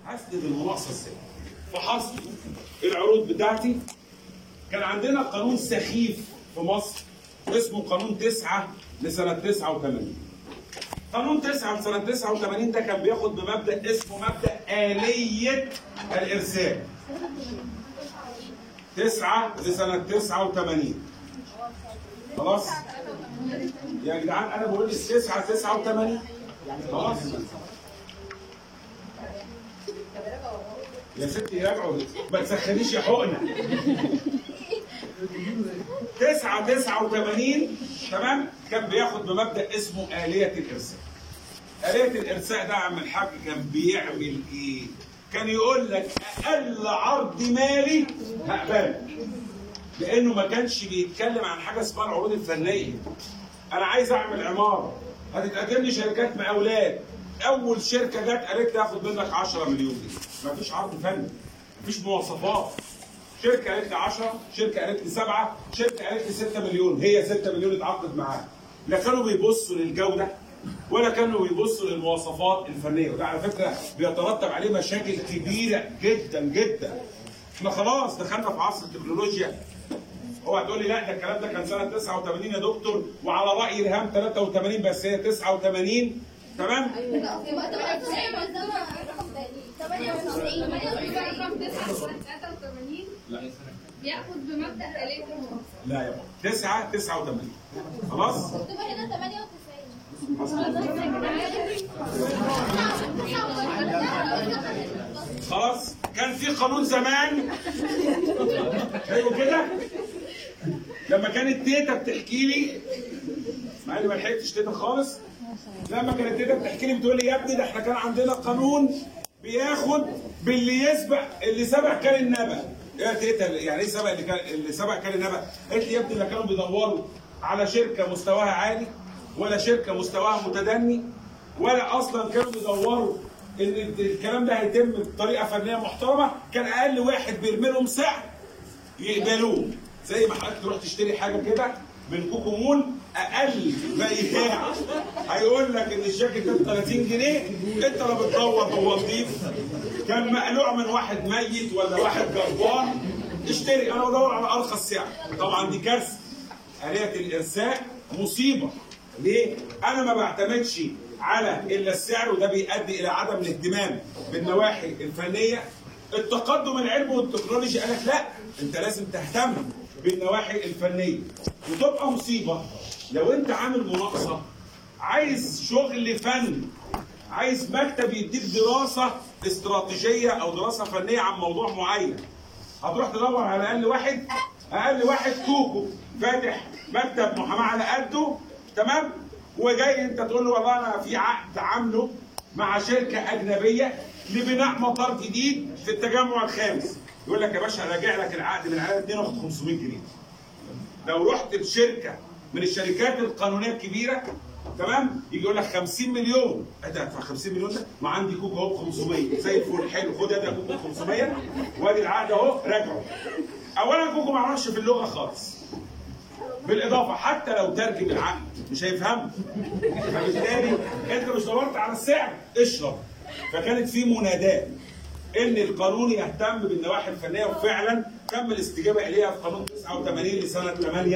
هسند المناقصه ازاي؟ فحصل العروض بتاعتي كان عندنا قانون سخيف في مصر اسمه قانون 9 لسنه 89 قانون 9 لسنه 89 ده كان بياخد بمبدا اسمه مبدا آلية الإرسال 9 لسنه 89 خلاص يا جدعان انا بقول التسعة 89 خلاص يا ستي راجعوا ما تسخنيش يا حقنه 9 89 تمام كان بياخد بمبدا اسمه آلية الإرسال آلية الإرساء ده يا عم الحاج كان بيعمل إيه؟ كان يقول لك أقل عرض مالي هقبله لأنه ما كانش بيتكلم عن حاجة اسمها العروض الفنية أنا عايز أعمل عمارة هتتقدم لي شركات مقاولات أول شركة جت قالت لي هاخد منك 10 مليون جنيه مفيش عرض فني مفيش مواصفات شركة قالت لي 10 شركة قالت لي 7 شركة قالت لي 6 مليون هي 6 مليون اتعاقد معاها لا كانوا بيبصوا للجودة ولا كانوا بيبصوا للمواصفات الفنية وده على فكرة بيترتب عليه مشاكل كبيرة جدا جدا احنا خلاص دخلنا في عصر التكنولوجيا اوعى تقول لي لا ده الكلام ده كان سنة 89 يا دكتور وعلى رأي ريهام 83 بس هي 89 تمام؟ ياخد بمبدا آلية لا يا بابا 9 89 خلاص؟ خلاص كان في قانون زمان ايوه كده لما كانت تيتا بتحكي لي مع اني ما لحقتش تيتا خالص لما كانت تيتا بتحكي لي بتقول لي يا ابني ده احنا كان عندنا قانون بياخد باللي يسبق اللي سبق كان النبأ يا تيتا يعني ايه سبق اللي كان اللي سبق كان النبأ قالت لي يا ابني لا كانوا بيدوروا على شركه مستواها عالي ولا شركه مستواها متدني ولا اصلا كانوا بيدوروا ان الكلام ده هيتم بطريقه فنيه محترمه كان اقل واحد بيرمي لهم سعر يقبلوه زي ما حضرتك تروح تشتري حاجه كده من كوكو مول اقل بياع هيقول لك ان الجاكيت ده ب 30 جنيه انت لا بتدور هو نضيف كان مقلوع من واحد ميت ولا واحد جربان اشتري انا بدور على ارخص سعر طبعا دي كارثه آلية الإرساء مصيبة ليه؟ أنا ما بعتمدش على إلا السعر وده بيؤدي إلى عدم الاهتمام بالنواحي الفنية التقدم العلمي والتكنولوجي قال لك لا أنت لازم تهتم بالنواحي الفنية وتبقى مصيبة لو أنت عامل مناقصة عايز شغل فني عايز مكتب يديك دراسة استراتيجية أو دراسة فنية عن موضوع معين هتروح تدور على اقل واحد اقل واحد كوكو فاتح مكتب محاماه على قده تمام وجاي انت تقول له والله انا في عقد عامله مع شركه اجنبيه لبناء مطار جديد في التجمع الخامس يقول لك يا باشا راجع لك العقد من على 2 واخد 500 جنيه لو رحت بشركه من الشركات القانونيه الكبيره تمام يجي يقول لك 50 مليون انت هتدفع 50 مليون ده ما عندي كوكو اهو ب 500 زي الفل حلو خد ده كوكو ب 500 وادي العقد اهو راجعه اولا كوكو ما يعرفش في اللغه خالص بالاضافه حتى لو ترجم العقد مش هيفهمه فبالتالي انت مش دورت على السعر اشرب فكانت في مناداه ان القانون يهتم بالنواحي الفنيه وفعلا تم الاستجابه اليها في قانون 89 لسنه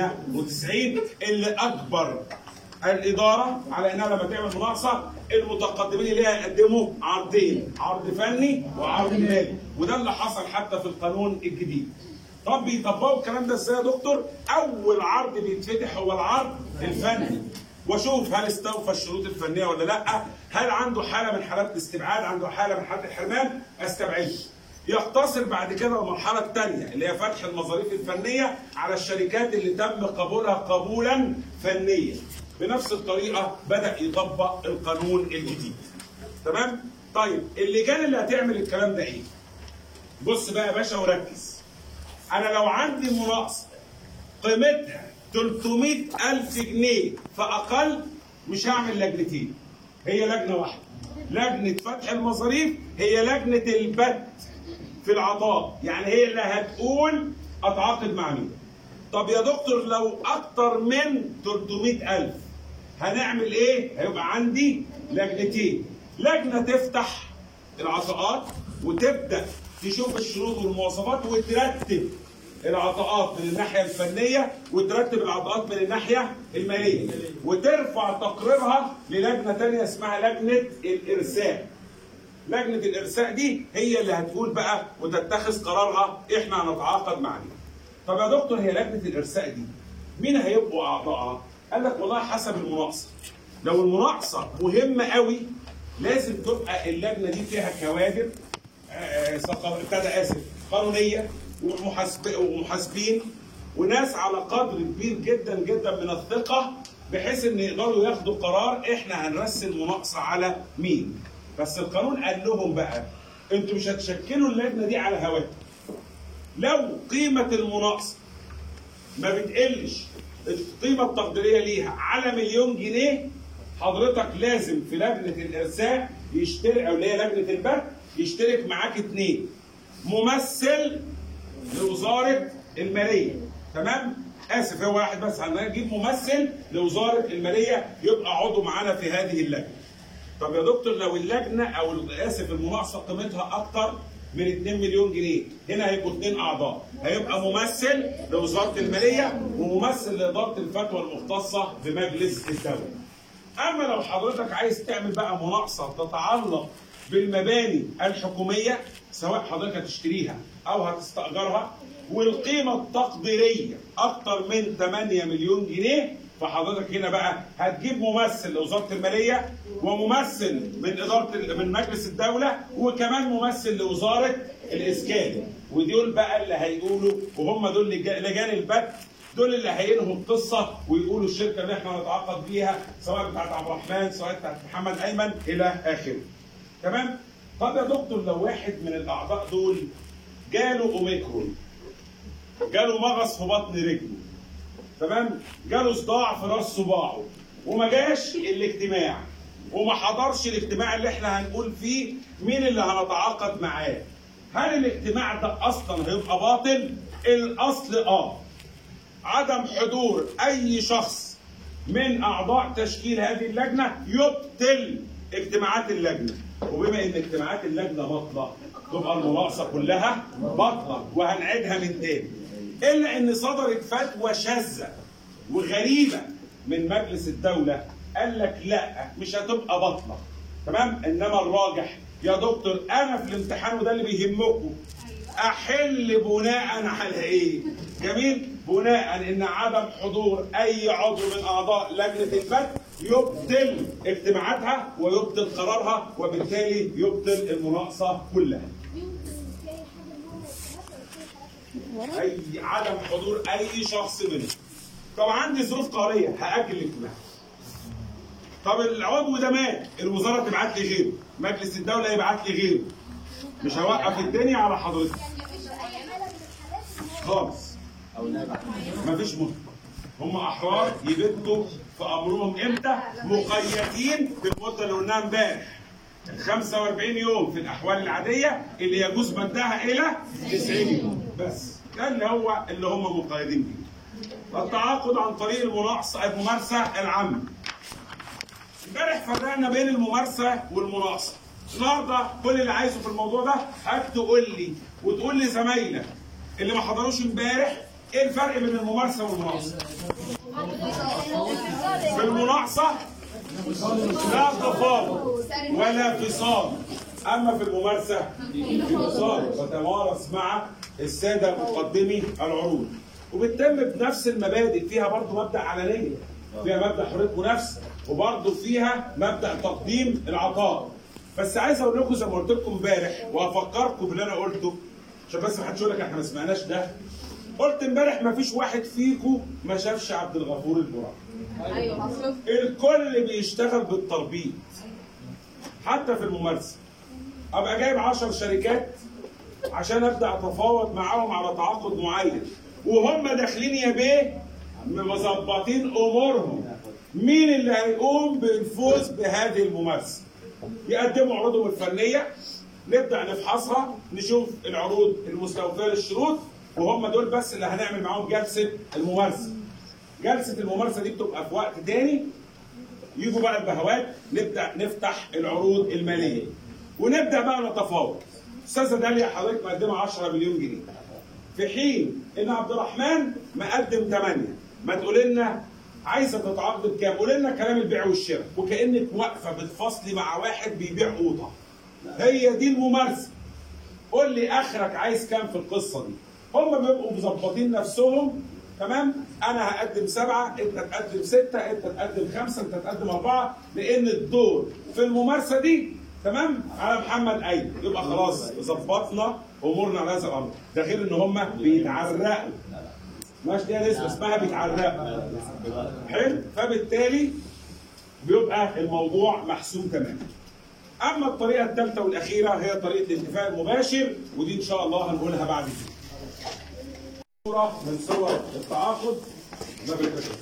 98 اللي اجبر الاداره على انها لما تعمل مناقصه المتقدمين اليها يقدموا عرضين عرض فني وعرض مالي وده اللي حصل حتى في القانون الجديد طب بيطبقوا الكلام ده ازاي يا دكتور اول عرض بيتفتح هو العرض الفني واشوف هل استوفى الشروط الفنيه ولا لا هل عنده حاله من حالات الاستبعاد عنده حاله من حالات الحرمان استبعده يقتصر بعد كده المرحلة الثانية اللي هي فتح المظاريف الفنية على الشركات اللي تم قبولها قبولا فنيا. بنفس الطريقة بدأ يطبق القانون الجديد. تمام؟ طيب اللجان اللي هتعمل الكلام ده ايه؟ بص بقى يا باشا وركز. أنا لو عندي مناقصة قيمتها 300 ألف جنيه فأقل مش هعمل لجنتين. هي لجنة واحدة. لجنة فتح المصاريف هي لجنة البت في العطاء يعني هي اللي هتقول اتعاقد مع مين طب يا دكتور لو اكتر من 300 ألف هنعمل ايه هيبقى عندي لجنتين لجنة تفتح العطاءات وتبدا تشوف الشروط والمواصفات وترتب العطاءات من الناحيه الفنيه وترتب العطاءات من الناحيه الماليه وترفع تقريرها للجنه ثانيه اسمها لجنه الارساء لجنه الارساء دي هي اللي هتقول بقى وتتخذ قرارها احنا هنتعاقد مع مين طب يا دكتور هي لجنه الارساء دي مين هيبقوا اعضائها قال لك والله حسب المناقصه لو المناقصه مهمه قوي لازم تبقى اللجنه دي فيها كوادر آه، ثقا- ابتدى اسف قانونيه ومحاسب ومحاسبين وناس على قدر كبير جدا جدا من الثقه بحيث ان يقدروا ياخدوا قرار احنا هنرسل مناقصه على مين بس القانون قال لهم بقى انتوا مش هتشكلوا اللجنه دي على هواكم لو قيمه المناقصه ما بتقلش القيمه التقديريه ليها على مليون جنيه حضرتك لازم في لجنه الارساء يشترك او اللي هي لجنه البث يشترك معاك اتنين ممثل لوزاره الماليه تمام اسف هو واحد بس هنجيب ممثل لوزاره الماليه يبقى عضو معانا في هذه اللجنه طب يا دكتور لو اللجنه او اسف المناقصه قيمتها اكتر من 2 مليون جنيه هنا هيبقوا اثنين اعضاء هيبقى ممثل لوزاره الماليه وممثل لاداره الفتوى المختصه بمجلس الدوله اما لو حضرتك عايز تعمل بقى مناقصه تتعلق بالمباني الحكوميه سواء حضرتك هتشتريها او هتستاجرها والقيمه التقديريه اكتر من 8 مليون جنيه فحضرتك هنا بقى هتجيب ممثل لوزاره الماليه وممثل من اداره من مجلس الدوله وكمان ممثل لوزاره الاسكان ودول بقى اللي هيقولوا وهم دول لجا- لجان البث دول اللي هينهوا القصه ويقولوا الشركه اللي احنا هنتعاقد بيها سواء بتاعت عبد الرحمن سواء بتاعت محمد ايمن الى اخره. تمام؟ طب يا دكتور لو واحد من الاعضاء دول جاله اوميكرون جاله مغص في بطن رجله تمام جاله صداع في راس صباعه وما جاش الاجتماع وما حضرش الاجتماع اللي احنا هنقول فيه مين اللي هنتعاقد معاه هل الاجتماع ده اصلا هيبقى باطل الاصل اه عدم حضور اي شخص من اعضاء تشكيل هذه اللجنه يبطل اجتماعات اللجنه وبما ان اجتماعات اللجنه باطله تبقى المناقصه كلها باطله وهنعيدها من تاني الا ان صدرت فتوى شاذه وغريبه من مجلس الدوله قال لك لا مش هتبقى باطله تمام انما الراجح يا دكتور انا في الامتحان وده اللي بيهمكم احل بناء على ايه؟ جميل؟ بناء ان عدم حضور اي عضو من اعضاء لجنه البث يبطل اجتماعاتها ويبطل قرارها وبالتالي يبطل المناقصه كلها. اي عدم حضور اي شخص منهم. طب عندي ظروف قهريه هاجل الاجتماع. طب العضو ده مات الوزاره تبعت لي غيره، مجلس الدوله يبعت لي غيره. مش هوقف الدنيا على حضرتك خالص مفيش مشكله هم احرار يبدوا في امرهم امتى مقيدين بالمده اللي قلناها امبارح 45 يوم في الاحوال العاديه اللي يجوز مدها الى 90 يوم بس ده اللي هو اللي هم مقيدين بيه التعاقد عن طريق المناقصه الممارسه العامه امبارح فرقنا بين الممارسه والمناقصه النهارده كل اللي عايزه في الموضوع ده هات تقول لي وتقول لي زمايلك اللي ما حضروش امبارح ايه الفرق بين الممارسه والمناقصه؟ في المناقصه لا تفاوض ولا فصال اما في الممارسه في فصال وتمارس مع الساده مقدمي العروض وبتتم بنفس المبادئ فيها برضه مبدا علنيه فيها مبدا حريه منافسه وبرضه فيها مبدا تقديم العطاء بس عايز اقول لكم زي ما قلت لكم امبارح وافكركم باللي انا قلته عشان بس ما حدش يقول لك احنا ما سمعناش ده قلت امبارح ما فيش واحد فيكم ما شافش عبد الغفور البراق ايوه الكل بيشتغل بالتربيط حتى في الممارسه ابقى جايب 10 شركات عشان ابدا اتفاوض معاهم على تعاقد معين وهم داخلين يا بيه مظبطين امورهم مين اللي هيقوم بالفوز بهذه الممارسه يقدموا عروضهم الفنيه نبدا نفحصها نشوف العروض المستوفيه للشروط وهم دول بس اللي هنعمل معاهم جلسه الممارسه جلسه الممارسه دي بتبقى في وقت تاني يجوا بقى البهوات نبدا نفتح العروض الماليه ونبدا بقى نتفاوض استاذه داليا حضرتك مقدمه 10 مليون جنيه في حين ان عبد الرحمن مقدم 8 ما تقول لنا عايزه تتعاقد بكام؟ قول لنا كلام البيع والشراء وكانك واقفه بتفاصلي مع واحد بيبيع قوطه هي دي الممارسه قول لي اخرك عايز كام في القصه دي هم بيبقوا مظبطين نفسهم تمام انا هقدم سبعه انت تقدم سته انت تقدم خمسه انت تقدم اربعه لان الدور في الممارسه دي تمام على محمد ايمن يبقى خلاص ظبطنا امورنا على هذا الامر ده غير ان هم بيتعرقوا مش دي نسبه اسمها بيتعرقوا حلو فبالتالي بيبقى الموضوع محسوم تماما اما الطريقه الثالثه والاخيره هي طريقه الانتفاع المباشر ودي ان شاء الله هنقولها بعد كده صوره من صور التعاقد ده بالكشف.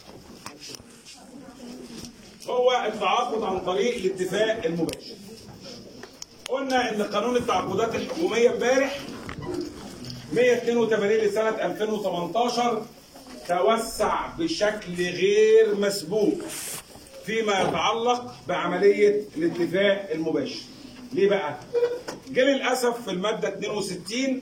هو التعاقد عن طريق الاتفاق المباشر قلنا ان قانون التعاقدات الحكوميه امبارح 182 لسنه 2018 توسع بشكل غير مسبوق فيما يتعلق بعمليه الاتفاق المباشر. ليه بقى؟ جه للاسف في الماده 62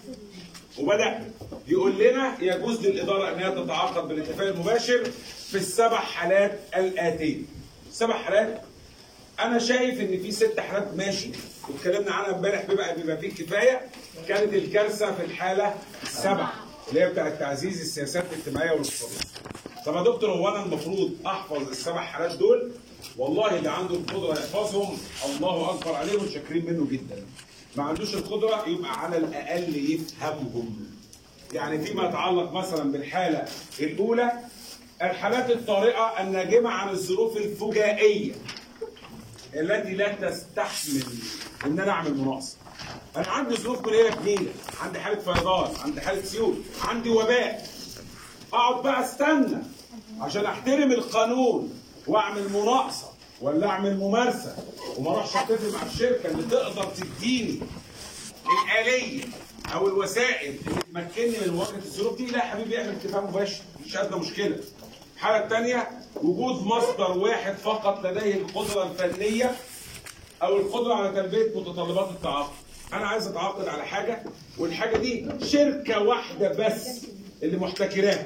وبدا يقول لنا يجوز للاداره ان هي تتعاقد بالاتفاق المباشر في السبع حالات الاتيه. سبع حالات انا شايف ان في ست حالات ماشي واتكلمنا عنها امبارح بيبقى بيبقى فيه كفايه كانت الكارثه في الحاله السبعه اللي هي بتاعت تعزيز السياسات الاجتماعيه والاقتصاديه. طب يا دكتور هو انا المفروض احفظ السبع حالات دول؟ والله اللي عنده القدره يحفظهم الله اكبر عليه وشاكرين منه جدا. ما عندوش القدره يبقى على الاقل يفهمهم. يعني فيما يتعلق مثلا بالحاله الاولى الحالات الطارئه الناجمه عن الظروف الفجائيه التي لا تستحمل ان انا اعمل مناقصه. انا عندي ظروف كليه جديده، عندي حاله فيضان، عندي حاله سيول، عندي وباء. اقعد بقى استنى عشان احترم القانون واعمل مناقصه ولا اعمل ممارسه وما اروحش اتفق مع الشركه اللي تقدر تديني الاليه او الوسائل اللي تمكنني من مواجهه الظروف دي لا يا حبيبي اعمل اتفاق مباشر مفيش ادنى مشكله. الحاله الثانيه وجود مصدر واحد فقط لديه القدره الفنيه او القدره على تلبيه متطلبات التعاقد. انا عايز اتعاقد على حاجه والحاجه دي شركه واحده بس اللي محتكراها.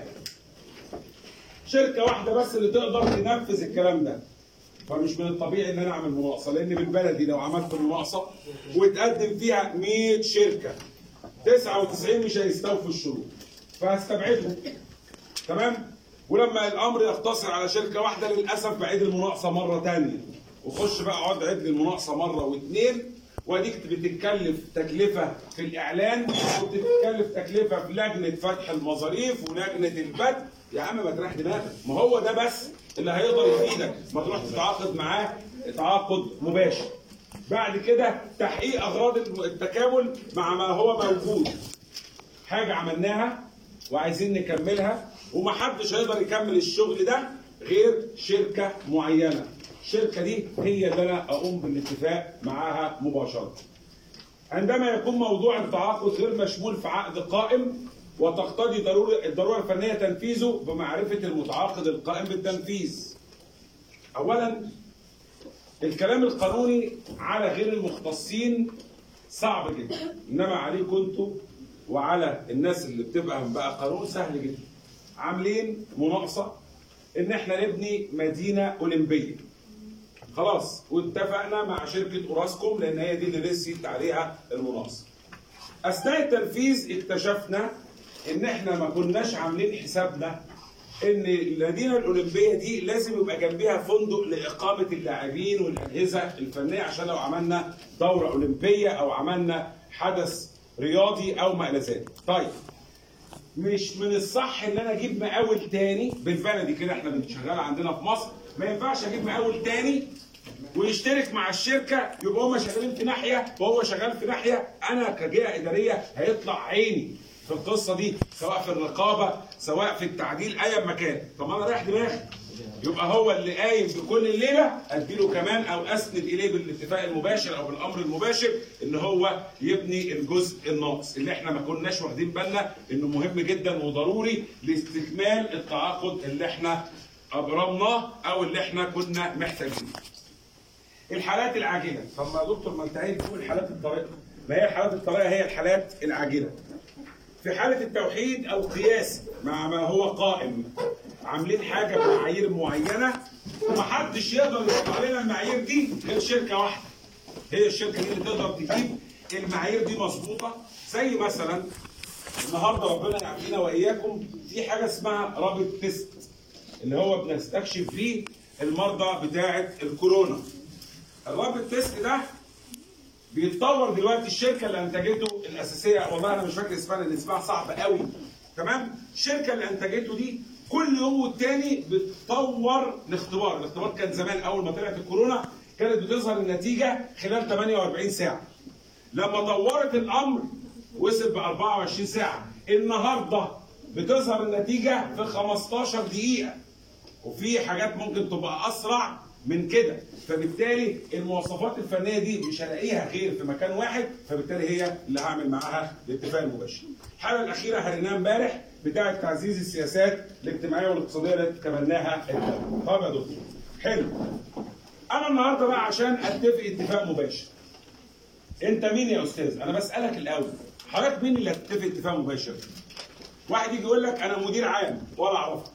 شركه واحده بس اللي تقدر تنفذ الكلام ده. فمش من الطبيعي ان انا اعمل مناقصه لان بالبلدي لو عملت مناقصه وتقدم فيها 100 شركه 99 مش هيستوفوا الشروط فهستبعدهم تمام ولما الامر يقتصر على شركه واحده للاسف بعيد المناقصه مره ثانيه وخش بقى اقعد عد لي المناقصه مره واثنين واديك بتتكلف تكلفه في الاعلان وبتتكلف تكلفه في لجنه فتح المظاريف ولجنه البدء يا عم ما تريح دماغك ما هو ده بس اللي هيقدر يفيدك ما تروح تتعاقد معاه تعاقد مباشر بعد كده تحقيق اغراض التكامل مع ما هو موجود حاجه عملناها وعايزين نكملها ومحدش هيقدر يكمل الشغل ده غير شركه معينه الشركه دي هي اللي انا اقوم بالاتفاق معاها مباشره عندما يكون موضوع التعاقد غير مشمول في عقد قائم وتقتضي ضروره الضروره الفنيه تنفيذه بمعرفه المتعاقد القائم بالتنفيذ. اولا الكلام القانوني على غير المختصين صعب جدا انما عليكم انتوا وعلى الناس اللي بتبقى بقى قانون سهل جدا. عاملين مناقصه ان احنا نبني مدينه اولمبيه. خلاص واتفقنا مع شركه اوراسكوم لان هي دي اللي رسيت عليها المناقصه. اثناء التنفيذ اكتشفنا ان احنا ما كناش عاملين حسابنا ان المدينه الاولمبيه دي لازم يبقى جنبها فندق لاقامه اللاعبين والاجهزه الفنيه عشان لو عملنا دوره اولمبيه او عملنا حدث رياضي او ما الى ذلك. طيب مش من الصح ان انا اجيب مقاول تاني بالبلدي كده احنا بنشغل عندنا في مصر ما ينفعش اجيب مقاول تاني ويشترك مع الشركه يبقى هم شغالين في ناحيه وهو شغال في ناحيه انا كجهه اداريه هيطلع عيني في القصه دي سواء في الرقابه سواء في التعديل ايا ما كان طب انا رايح دماغي يبقى هو اللي قايم بكل الليله اديله كمان او اسند اليه بالاتفاق المباشر او بالامر المباشر ان هو يبني الجزء الناقص اللي احنا ما كناش واخدين بالنا انه مهم جدا وضروري لاستكمال التعاقد اللي احنا ابرمناه او اللي احنا كنا محتاجينه. الحالات العاجله طب ما يا دكتور ما انت عايز تقول الحالات الطارئه ما هي حالات الطلاق هي الحالات العاجله في حاله التوحيد او قياسي مع ما هو قائم عاملين حاجه بمعايير معينه ومحدش يقدر يحط علينا المعايير دي غير شركه واحده هي الشركه دي اللي تقدر تجيب المعايير دي مظبوطه زي مثلا النهارده ربنا يعافينا واياكم في حاجه اسمها رابط تيست اللي هو بنستكشف فيه المرضى بتاعه الكورونا الرابط تيست ده بيتطور دلوقتي الشركه اللي انتجته الاساسيه والله انا مش فاكر اسمها لان اسمها صعب قوي تمام الشركه اللي انتجته دي كل يوم والتاني بتطور الاختبار الاختبار كان زمان اول ما طلعت الكورونا كانت بتظهر النتيجه خلال 48 ساعه لما طورت الامر وصل ب 24 ساعه النهارده بتظهر النتيجه في 15 دقيقه وفي حاجات ممكن تبقى اسرع من كده فبالتالي المواصفات الفنيه دي مش هلاقيها غير في مكان واحد فبالتالي هي اللي هعمل معاها الاتفاق المباشر. الحاله الاخيره هريناها امبارح بتاعه تعزيز السياسات الاجتماعيه والاقتصاديه التي تبناها الدوله. طب يا دكتور حلو. انا النهارده بقى عشان اتفق اتفاق مباشر. انت مين يا استاذ؟ انا بسالك الاول حضرتك مين اللي هتتفق اتفاق مباشر؟ واحد يجي يقول لك انا مدير عام ولا اعرفك.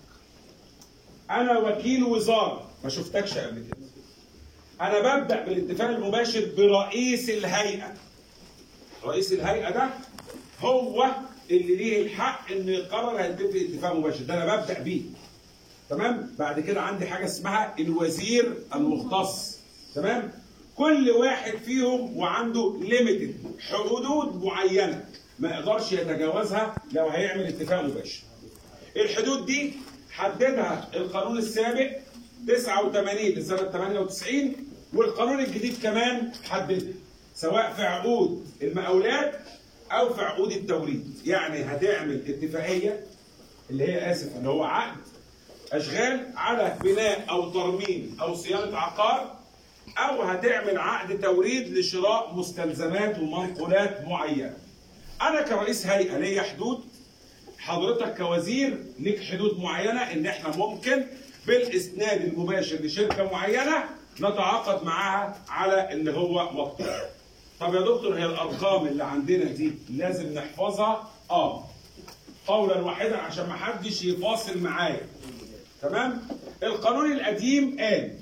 انا وكيل وزاره ما شفتكش قبل كده. انا ببدا بالاتفاق المباشر برئيس الهيئه. رئيس الهيئه ده هو اللي ليه الحق انه يقرر هيتفق اتفاق مباشر، ده انا ببدا بيه. تمام؟ بعد كده عندي حاجه اسمها الوزير المختص. تمام؟ كل واحد فيهم وعنده ليميتد حدود معينه ما يقدرش يتجاوزها لو هيعمل اتفاق مباشر. الحدود دي حددها القانون السابق 89 لسنه 98 والقانون الجديد كمان حددها سواء في عقود المقاولات او في عقود التوريد يعني هتعمل اتفاقيه اللي هي اسف اللي هو عقد اشغال على بناء او ترميم او صيانه عقار او هتعمل عقد توريد لشراء مستلزمات ومنقولات معينه انا كرئيس هيئه ليا حدود حضرتك كوزير ليك حدود معينه ان احنا ممكن بالاسناد المباشر لشركه معينه نتعاقد معاها على اللي هو مطلوب. طب يا دكتور هي الارقام اللي عندنا دي لازم نحفظها؟ اه. قولا واحدا عشان ما حدش يفاصل معايا. تمام؟ القانون القديم قال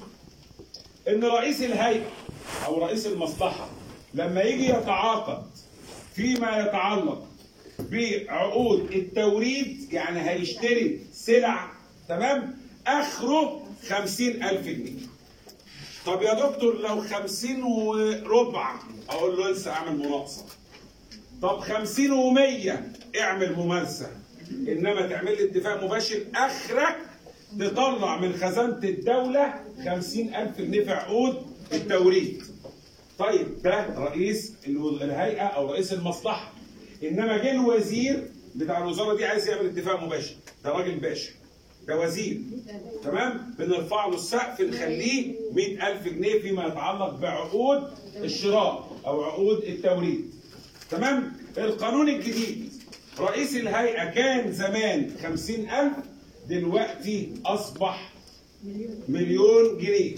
ان رئيس الهيئه او رئيس المصلحه لما يجي يتعاقد فيما يتعلق بعقود التوريد يعني هيشتري سلع تمام اخره خمسين ألف جنيه طب يا دكتور لو خمسين وربع اقول له لسه اعمل مناقصه طب خمسين ومية اعمل ممارسة انما تعمل لي اتفاق مباشر اخرك تطلع من خزانة الدولة خمسين ألف جنيه في عقود التوريد طيب ده رئيس الهيئة أو رئيس المصلحة إنما جه الوزير بتاع الوزارة دي عايز يعمل اتفاق مباشر ده راجل باشا ده وزير تمام بنرفع له السقف نخليه 100000 جنيه فيما يتعلق بعقود الشراء أو عقود التوريد تمام القانون الجديد رئيس الهيئة كان زمان 50000 دلوقتي أصبح مليون جنيه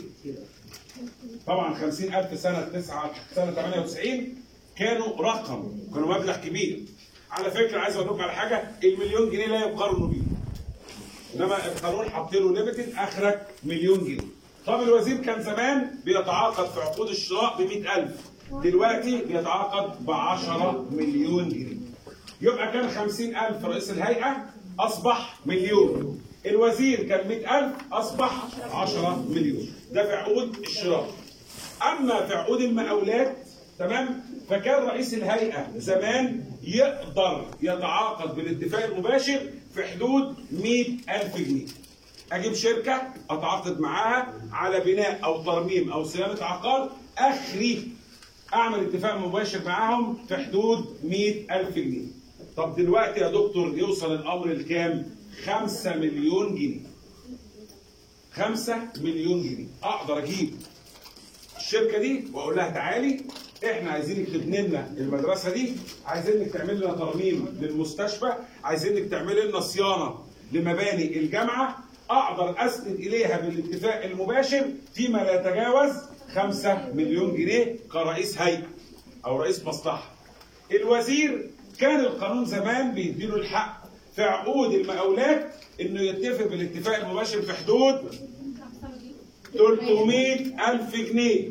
طبعا 50000 سنة 9 سنة 98 كانوا رقم كانوا مبلغ كبير على فكرة عايز أقول لكم على حاجة المليون جنيه لا يقارنوا بيه انما القانون حاط له ليميتد اخرك مليون جنيه. طب الوزير كان زمان بيتعاقد في عقود الشراء ب 100000 دلوقتي بيتعاقد ب 10 مليون جنيه. يبقى كان 50000 رئيس الهيئه اصبح مليون. الوزير كان 100000 اصبح 10 مليون. ده في عقود الشراء. اما في عقود المقاولات تمام فكان رئيس الهيئه زمان يقدر يتعاقد بالاتفاق المباشر في حدود 100000 جنيه. اجيب شركه اتعاقد معاها على بناء او ترميم او صيانه عقار اخري اعمل اتفاق مباشر معاهم في حدود 100000 جنيه. طب دلوقتي يا دكتور يوصل الامر لكام؟ 5 مليون جنيه. 5 مليون جنيه اقدر اجيب الشركه دي واقول لها تعالي احنا عايزينك تبني لنا المدرسه دي عايزينك تعمل لنا ترميم للمستشفى عايزينك تعمل لنا صيانه لمباني الجامعه اقدر اسند اليها بالاتفاق المباشر فيما لا يتجاوز 5 مليون جنيه كرئيس هيئه او رئيس مصلحه الوزير كان القانون زمان بيديله الحق في عقود المقاولات انه يتفق بالاتفاق المباشر في حدود 300 ألف جنيه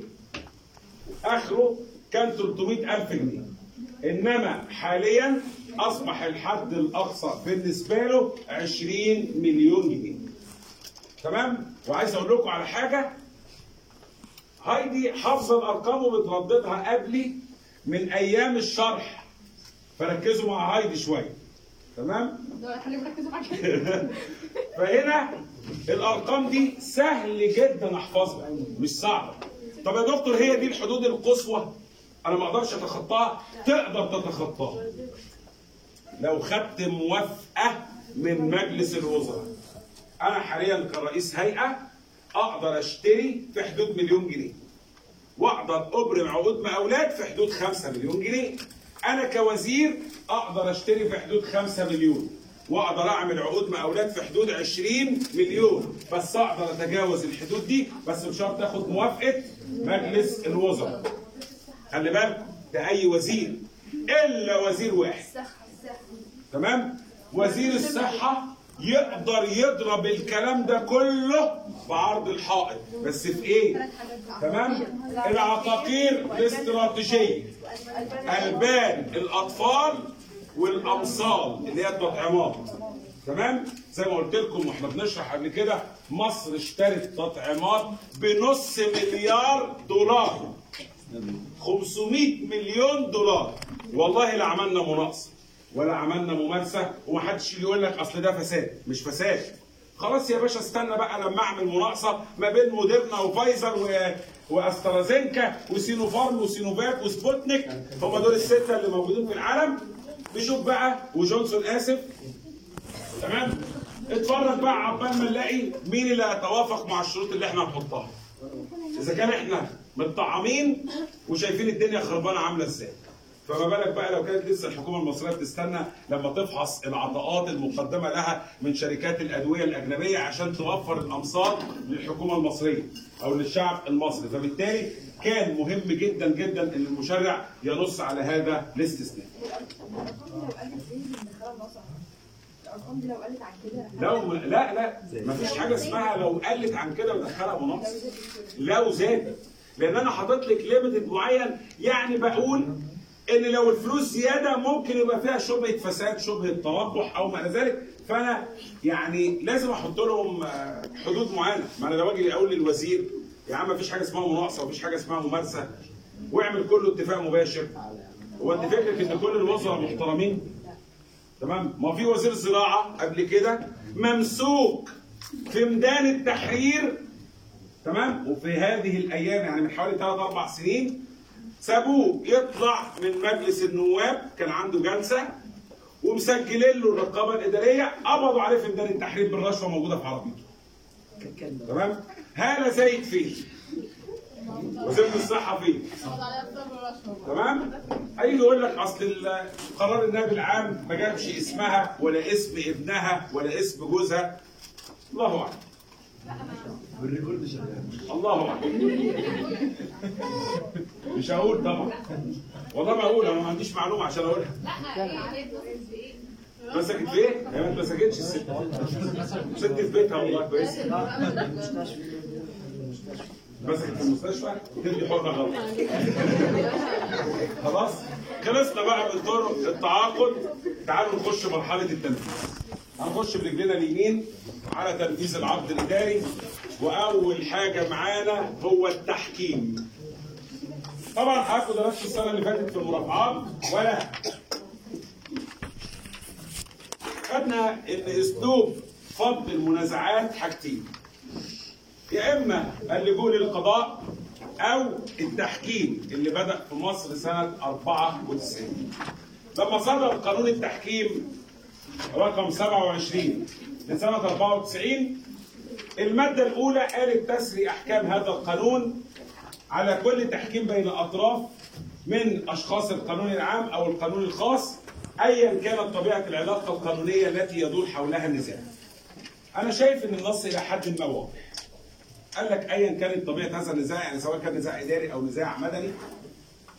آخره كان 300 ألف جنيه إنما حاليا أصبح الحد الأقصى بالنسبة له 20 مليون جنيه تمام وعايز أقول لكم على حاجة هايدي حافظة الأرقام وبترددها قبلي من أيام الشرح فركزوا مع هايدي شوية تمام دول خليهم يركزوا معاك فهنا الارقام دي سهل جدا احفظها مش صعبه طب يا دكتور هي دي الحدود القصوى انا ما اقدرش اتخطاها تقدر تتخطاها لو خدت موافقه من مجلس الوزراء انا حاليا كرئيس هيئه اقدر اشتري في حدود مليون جنيه واقدر ابرم عقود مقاولات في حدود 5 مليون جنيه انا كوزير اقدر اشتري في حدود 5 مليون واقدر اعمل عقود مقاولات في حدود 20 مليون بس اقدر اتجاوز الحدود دي بس بشرط اخد موافقه مجلس الوزراء خلي بالكم ده اي وزير الا وزير واحد تمام وزير الصحه يقدر يضرب الكلام ده كله بعرض الحائط بس في ايه تمام العقاقير الاستراتيجيه البان الاطفال والامصال اللي هي التطعيمات تمام زي ما قلت لكم واحنا بنشرح قبل كده مصر اشترت تطعيمات بنص مليار دولار 500 مليون دولار والله لا عملنا مناقصه ولا عملنا ممارسه ومحدش يجي يقول لك اصل ده فساد مش فساد خلاص يا باشا استنى بقى لما اعمل مناقصه ما بين موديرنا وفايزر و... واسترازينكا وسينوفارم وسينوفاك وسبوتنيك هم دول السته اللي موجودين في العالم نشوف بقى وجونسون اسف تمام اتفرج بقى عقبال ما نلاقي مين اللي هيتوافق مع الشروط اللي احنا هنحطها اذا كان احنا متطعمين وشايفين الدنيا خربانه عامله ازاي فما بالك بقى لو كانت لسه الحكومه المصريه بتستنى لما تفحص العطاءات المقدمه لها من شركات الادويه الاجنبيه عشان توفر الامصار للحكومه المصريه او للشعب المصري فبالتالي كان مهم جدا جدا ان المشرع ينص على هذا الاستثناء الارقام دي لو قلت عن كده لو لا لا ما فيش حاجه اسمها لو قلت عن كده ودخلها مناقصه لو زادت لان انا حاطط لك ليميتد معين يعني بقول ان لو الفلوس زياده ممكن يبقى فيها شبهه فساد شبهه تربح او ما الى ذلك فانا يعني لازم احط لهم آه، حدود معينه ما انا لو اجي اقول للوزير يا عم ما فيش حاجه اسمها مناقصه ومفيش حاجه اسمها ممارسه واعمل كله اتفاق مباشر هو انت فكرك ان كل الوزراء محترمين تمام ما في وزير زراعه قبل كده ممسوك في ميدان التحرير تمام وفي هذه الايام يعني من حوالي 3 4 سنين سابوه يطلع من مجلس النواب كان عنده جلسه ومسجلين له الرقابه الاداريه قبضوا عليه في ميدان التحرير بالرشوه موجوده في عربيته تمام هاله زايد فين وزير الصحه فين قبض عليها بسبب الرشوه تمام هيجي يقول لك اصل ال- قرار النائب العام ما جابش اسمها ولا اسم ابنها ولا اسم جوزها الله اعلم بالريكورد شغال الله اعلم مش هقول طبعا والله ما اقول انا ما عنديش معلومه عشان اقولها لا يعني اتصل بايه؟ مسكت في ايه؟ هي ما اتمسكتش الست ست في بيتها والله كويس مسكت في المستشفى تدي حقنه غلط خلاص خلصنا بقى من طرق التعاقد تعالوا نخش مرحله التنفيذ هنخش برجلنا اليمين على تنفيذ العقد الاداري واول حاجه معانا هو التحكيم طبعا حضراتكم درست السنه اللي فاتت في المرافعات ولا خدنا ان اسلوب فض المنازعات حاجتين يا اما اللجوء للقضاء او التحكيم اللي بدا في مصر سنه 94 لما صدر قانون التحكيم رقم 27 لسنه 94 الماده الاولى قالت تسري احكام هذا القانون على كل تحكيم بين اطراف من اشخاص القانون العام او القانون الخاص ايا كانت طبيعه العلاقه القانونيه التي يدور حولها النزاع. انا شايف ان النص الى حد ما واضح. قال لك ايا كانت طبيعه هذا النزاع يعني سواء كان نزاع اداري او نزاع مدني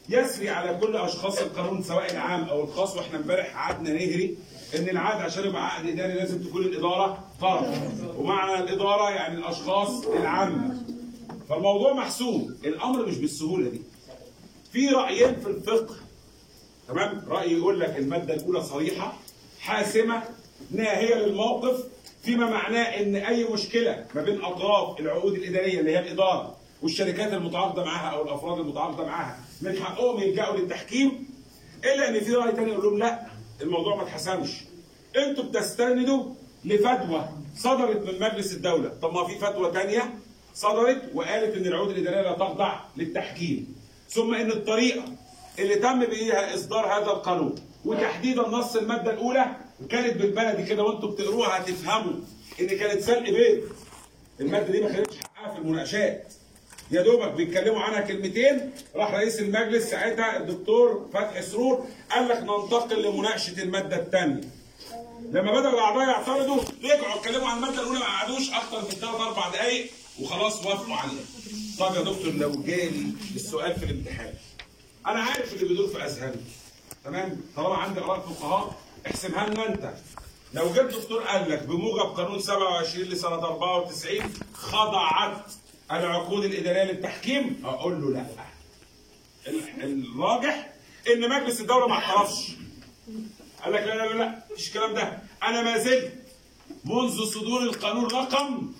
يسري على كل اشخاص القانون سواء العام او الخاص واحنا امبارح قعدنا نهري ان العقد عشان يبقى عقد اداري لازم تكون الاداره طرف ومعنى الاداره يعني الاشخاص العامه فالموضوع محسوب الامر مش بالسهوله دي في رايين في الفقه تمام راي يقول لك الماده الاولى صريحه حاسمه ناهيه للموقف فيما معناه ان اي مشكله ما بين اطراف العقود الاداريه اللي هي الاداره والشركات المتعاقده معاها او الافراد المتعاقده معاها من حقهم يلجأوا للتحكيم الا ان في راي تاني يقول لهم لا الموضوع ما اتحسمش انتوا بتستندوا لفتوى صدرت من مجلس الدوله طب ما في فتوى تانية صدرت وقالت ان العقود الاداريه لا تخضع للتحكيم ثم ان الطريقه اللي تم بيها اصدار هذا القانون وتحديدا نص الماده الاولى كانت بالبلدي كده وانتم بتقروها هتفهموا ان كانت سلق بيض الماده دي ما خدتش حقها في المناقشات يا دوبك بيتكلموا عنها كلمتين راح رئيس المجلس ساعتها الدكتور فتحي سرور قال لك ننتقل لمناقشه الماده الثانيه لما بدأوا الاعضاء يعترضوا رجعوا اتكلموا عن الماده الاولى ما قعدوش اكتر من ثلاث اربع دقائق وخلاص وافقوا عليها. طب يا دكتور لو جالي السؤال في الامتحان انا عارف اللي بيدور في اذهاني تمام طالما عندي اراء فقهاء احسبها لنا انت لو جبت دكتور قال لك بموجب قانون 27 لسنه 94 خضعت العقود الاداريه للتحكيم اقول له لا ال- الراجح ان مجلس الدوله ما اعترفش قال لك لا لا لا لا مفيش الكلام ده انا ما زلت منذ صدور القانون رقم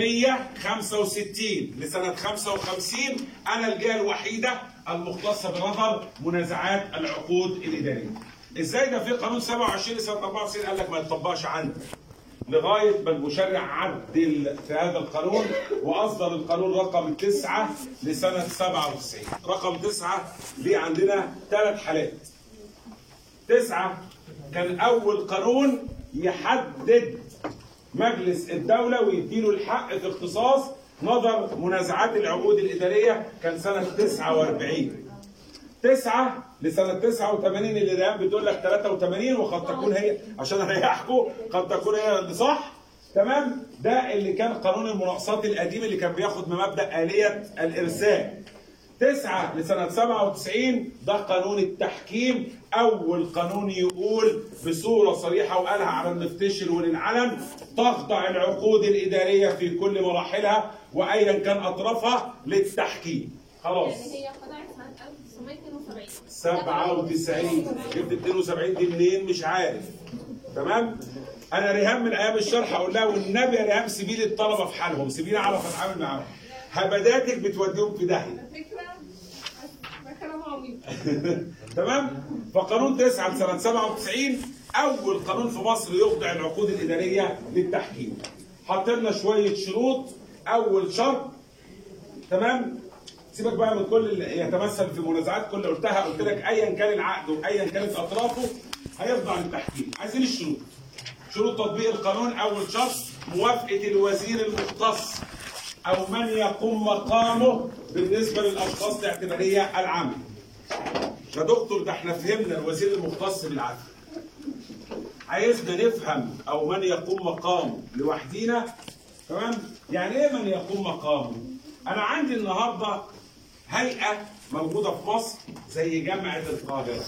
165 لسنة 55 أنا الجهة الوحيدة المختصة بنظر منازعات العقود الإدارية. إزاي ده في قانون 27 لسنة 94 قال لك ما يطبقش عندك. لغاية ما المشرع عدل في هذا القانون وأصدر القانون رقم 9 لسنة 97. رقم 9 ليه عندنا ثلاث حالات. تسعة كان أول قانون يحدد مجلس الدولة ويديله الحق في اختصاص نظر منازعات العقود الإدارية كان سنة 49 تسعة لسنة 89 اللي الأيام بتقول لك 83 وقد تكون هي عشان أريحكم قد تكون هي اللي صح تمام ده اللي كان قانون المناقصات القديم اللي كان بياخد بمبدأ آلية الإرسال تسعة لسنة 97 ده قانون التحكيم أول قانون يقول بصورة صريحة وقالها على المفتشر وللعلن تخضع العقود الإدارية في كل مراحلها وأيا كان أطرافها للتحكيم خلاص يعني هي خضعت سنة 1972 97 جبت 72 دي منين مش عارف تمام انا ريهام من ايام الشرح اقول لها والنبي يا ريهام سيبي لي الطلبه في حالهم سيبيني اعرف اتعامل معاهم هبداتك بتوديهم في داهيه فكرة ده كلام عميق تمام فقانون 9 سنه 97 اول قانون في مصر يخضع العقود الاداريه للتحكيم حط لنا شويه شروط اول شرط تمام سيبك بقى من كل اللي يتمثل في منازعات كل اللي قلتها قلت لك ايا كان العقد وايا كانت اطرافه هيخضع للتحكيم عايزين الشروط شروط تطبيق القانون اول شرط موافقه الوزير المختص او من يقوم مقامه بالنسبه للاشخاص الاعتباريه العامه يا دكتور ده احنا فهمنا الوزير المختص بالعدل عايزنا نفهم او من يقوم مقامه لوحدينا تمام يعني ايه من يقوم مقامه انا عندي النهارده هيئه موجوده في مصر زي جامعه القاهره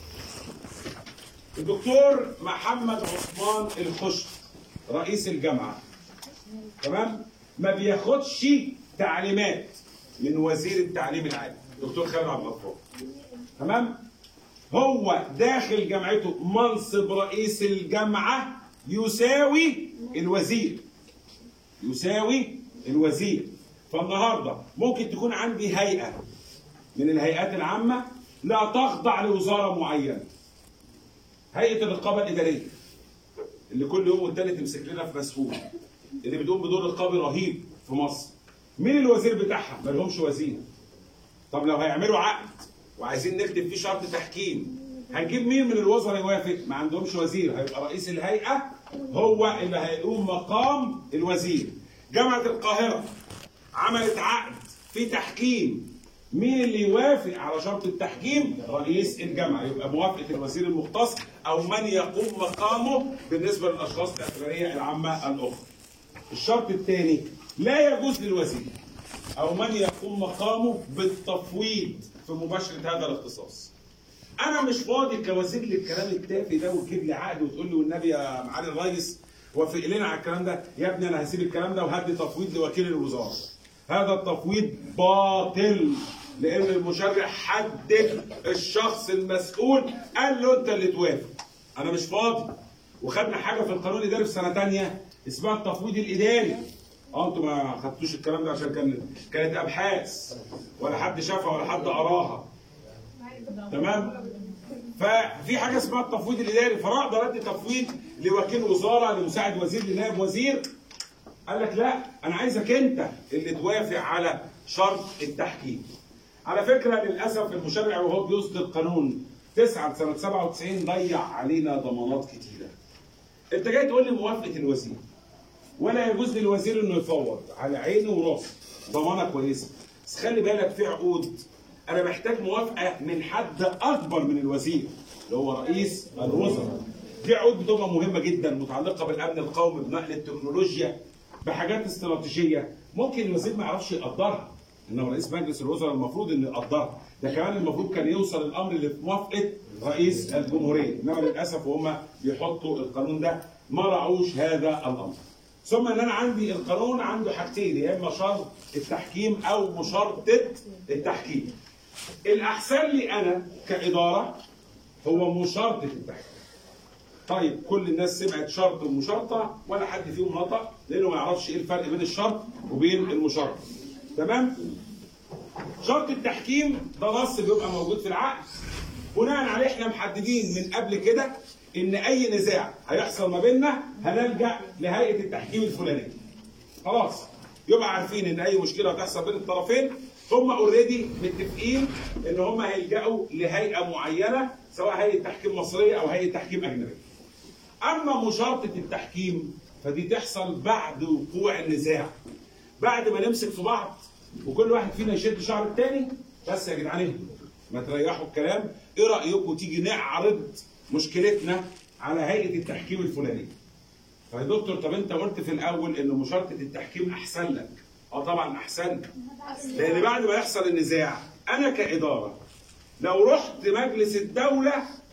الدكتور محمد عثمان الخشت رئيس الجامعه تمام ما بياخدش تعليمات من وزير التعليم العالي دكتور خالد عبد الغفار تمام هو داخل جامعته منصب رئيس الجامعه يساوي الوزير يساوي الوزير فالنهارده ممكن تكون عندي هيئه من الهيئات العامه لا تخضع لوزاره معينه هيئه الرقابه الاداريه اللي كل يوم والتاني تمسك لنا في مسؤول اللي بتقوم بدور رقابي رهيب في مصر مين الوزير بتاعها؟ ما لهمش وزير طب لو هيعملوا عقد وعايزين نكتب فيه شرط تحكيم هنجيب مين من الوزراء يوافق؟ ما عندهمش وزير هيبقى رئيس الهيئه هو اللي هيقوم مقام الوزير. جامعه القاهره عملت عقد في تحكيم مين اللي يوافق على شرط التحكيم؟ رئيس الجامعه يبقى موافقه الوزير المختص او من يقوم مقامه بالنسبه للاشخاص الاعتباريه العامه الاخرى. الشرط الثاني لا يجوز للوزير او من يقوم مقامه بالتفويض في مباشره هذا الاختصاص. انا مش فاضي كوزير للكلام التافه ده وتجيب لي عقد وتقول لي والنبي يا معالي الرئيس وافق لنا على الكلام ده يا ابني انا هسيب الكلام ده وهدي تفويض لوكيل الوزاره. هذا التفويض باطل لان المشرع حدد الشخص المسؤول قال له انت اللي توافق. انا مش فاضي وخدنا حاجه في القانون الاداري في سنه ثانيه اسمها التفويض الاداري. اه انتوا ما خدتوش الكلام ده عشان كان كانت ابحاث ولا حد شافها ولا حد قراها. تمام ففي حاجه اسمها التفويض الاداري فانا اقدر ادي تفويض لوكيل وزاره لمساعد وزير لنائب وزير قال لك لا انا عايزك انت اللي توافق على شرط التحكيم على فكره للاسف المشرع وهو بيصدر قانون 9 سنه 97 ضيع علينا ضمانات كتيره انت جاي تقول لي موافقه الوزير ولا يجوز للوزير انه يفوض على عينه وراسه ضمانه كويسه بس خلي بالك في عقود انا محتاج موافقه من حد اكبر من الوزير اللي هو رئيس الوزراء دي عقود بتبقى مهمه جدا متعلقه بالامن القومي بنقل التكنولوجيا بحاجات استراتيجيه ممكن الوزير ما يعرفش يقدرها انما رئيس مجلس الوزراء المفروض انه يقدرها ده كمان المفروض كان يوصل الامر لموافقه رئيس الجمهوريه انما للاسف هم بيحطوا القانون ده ما راعوش هذا الامر ثم ان انا عندي القانون عنده حاجتين يا اما شرط التحكيم او مشارطه التحكيم الاحسن لي انا كاداره هو مشارطه التحكيم طيب كل الناس سمعت شرط ومشارطه ولا حد فيهم نطق لانه ما يعرفش ايه الفرق بين الشرط وبين المشارطه تمام شرط التحكيم ده نص بيبقى موجود في العقد بناء عليه احنا محددين من قبل كده ان اي نزاع هيحصل ما بيننا هنلجا لهيئه التحكيم الفلانيه خلاص يبقى عارفين ان اي مشكله هتحصل بين الطرفين هم اوريدي متفقين ان هم هيلجأوا لهيئه معينه سواء هيئه تحكيم مصريه او هيئه تحكيم اجنبيه. اما مشارطه التحكيم فدي تحصل بعد وقوع النزاع. بعد ما نمسك في بعض وكل واحد فينا يشد شعر التاني بس يا جدعان اهدوا ما تريحوا الكلام ايه رايكم تيجي نعرض مشكلتنا على هيئه التحكيم الفلانيه. فيا دكتور طب انت قلت في الاول ان مشارطه التحكيم احسن لك. اه طبعا احسن لان بعد ما يحصل النزاع انا كاداره لو رحت مجلس الدوله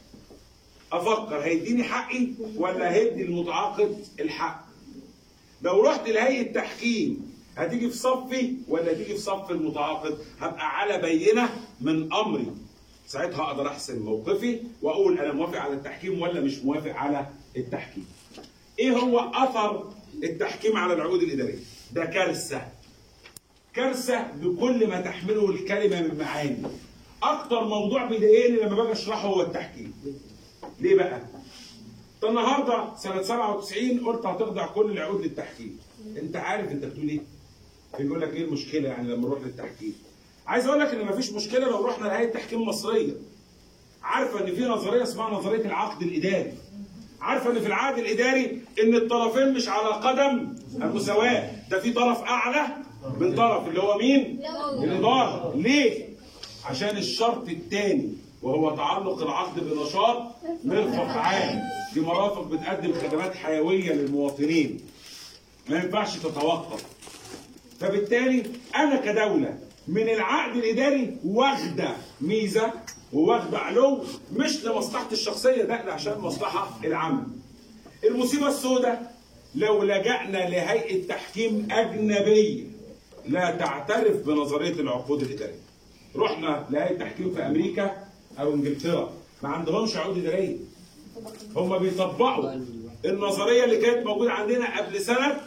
افكر هيديني حقي ولا هيدي المتعاقد الحق لو رحت لهيئه تحكيم هتيجي في صفي ولا هتيجي في صف المتعاقد هبقى على بينه من امري ساعتها اقدر احسن موقفي واقول انا موافق على التحكيم ولا مش موافق على التحكيم ايه هو اثر التحكيم على العقود الاداريه ده كارثه كارثه بكل ما تحمله الكلمه من معاني اكتر موضوع بيضايقني لما باجي اشرحه هو التحكيم ليه بقى انت النهارده سنه 97 قلت هتخضع كل العقود للتحكيم انت عارف انت بتقول ايه بيقول لك ايه المشكله يعني لما نروح للتحكيم عايز اقول لك ان مفيش مشكله لو رحنا لهيئه تحكيم مصريه عارفه ان في نظريه اسمها نظريه العقد الاداري عارفه ان في العقد الاداري ان الطرفين مش على قدم المساواه ده في طرف اعلى من طرف اللي هو مين الاداره ليه عشان الشرط الثاني وهو تعلق العقد بنشاط مرفق عام دي مرافق بتقدم خدمات حيويه للمواطنين ما ينفعش تتوقف فبالتالي انا كدوله من العقد الاداري واخده ميزه وواخده علو مش لمصلحتي الشخصيه ده ده عشان المصلحه العامه. المصيبه السوداء لو لجأنا لهيئه تحكيم اجنبيه لا تعترف بنظريه العقود الاداريه. رحنا لهيئه تحكيم في امريكا او انجلترا ما عندهمش عقود اداريه. هم بيطبقوا النظريه اللي كانت موجوده عندنا قبل سنه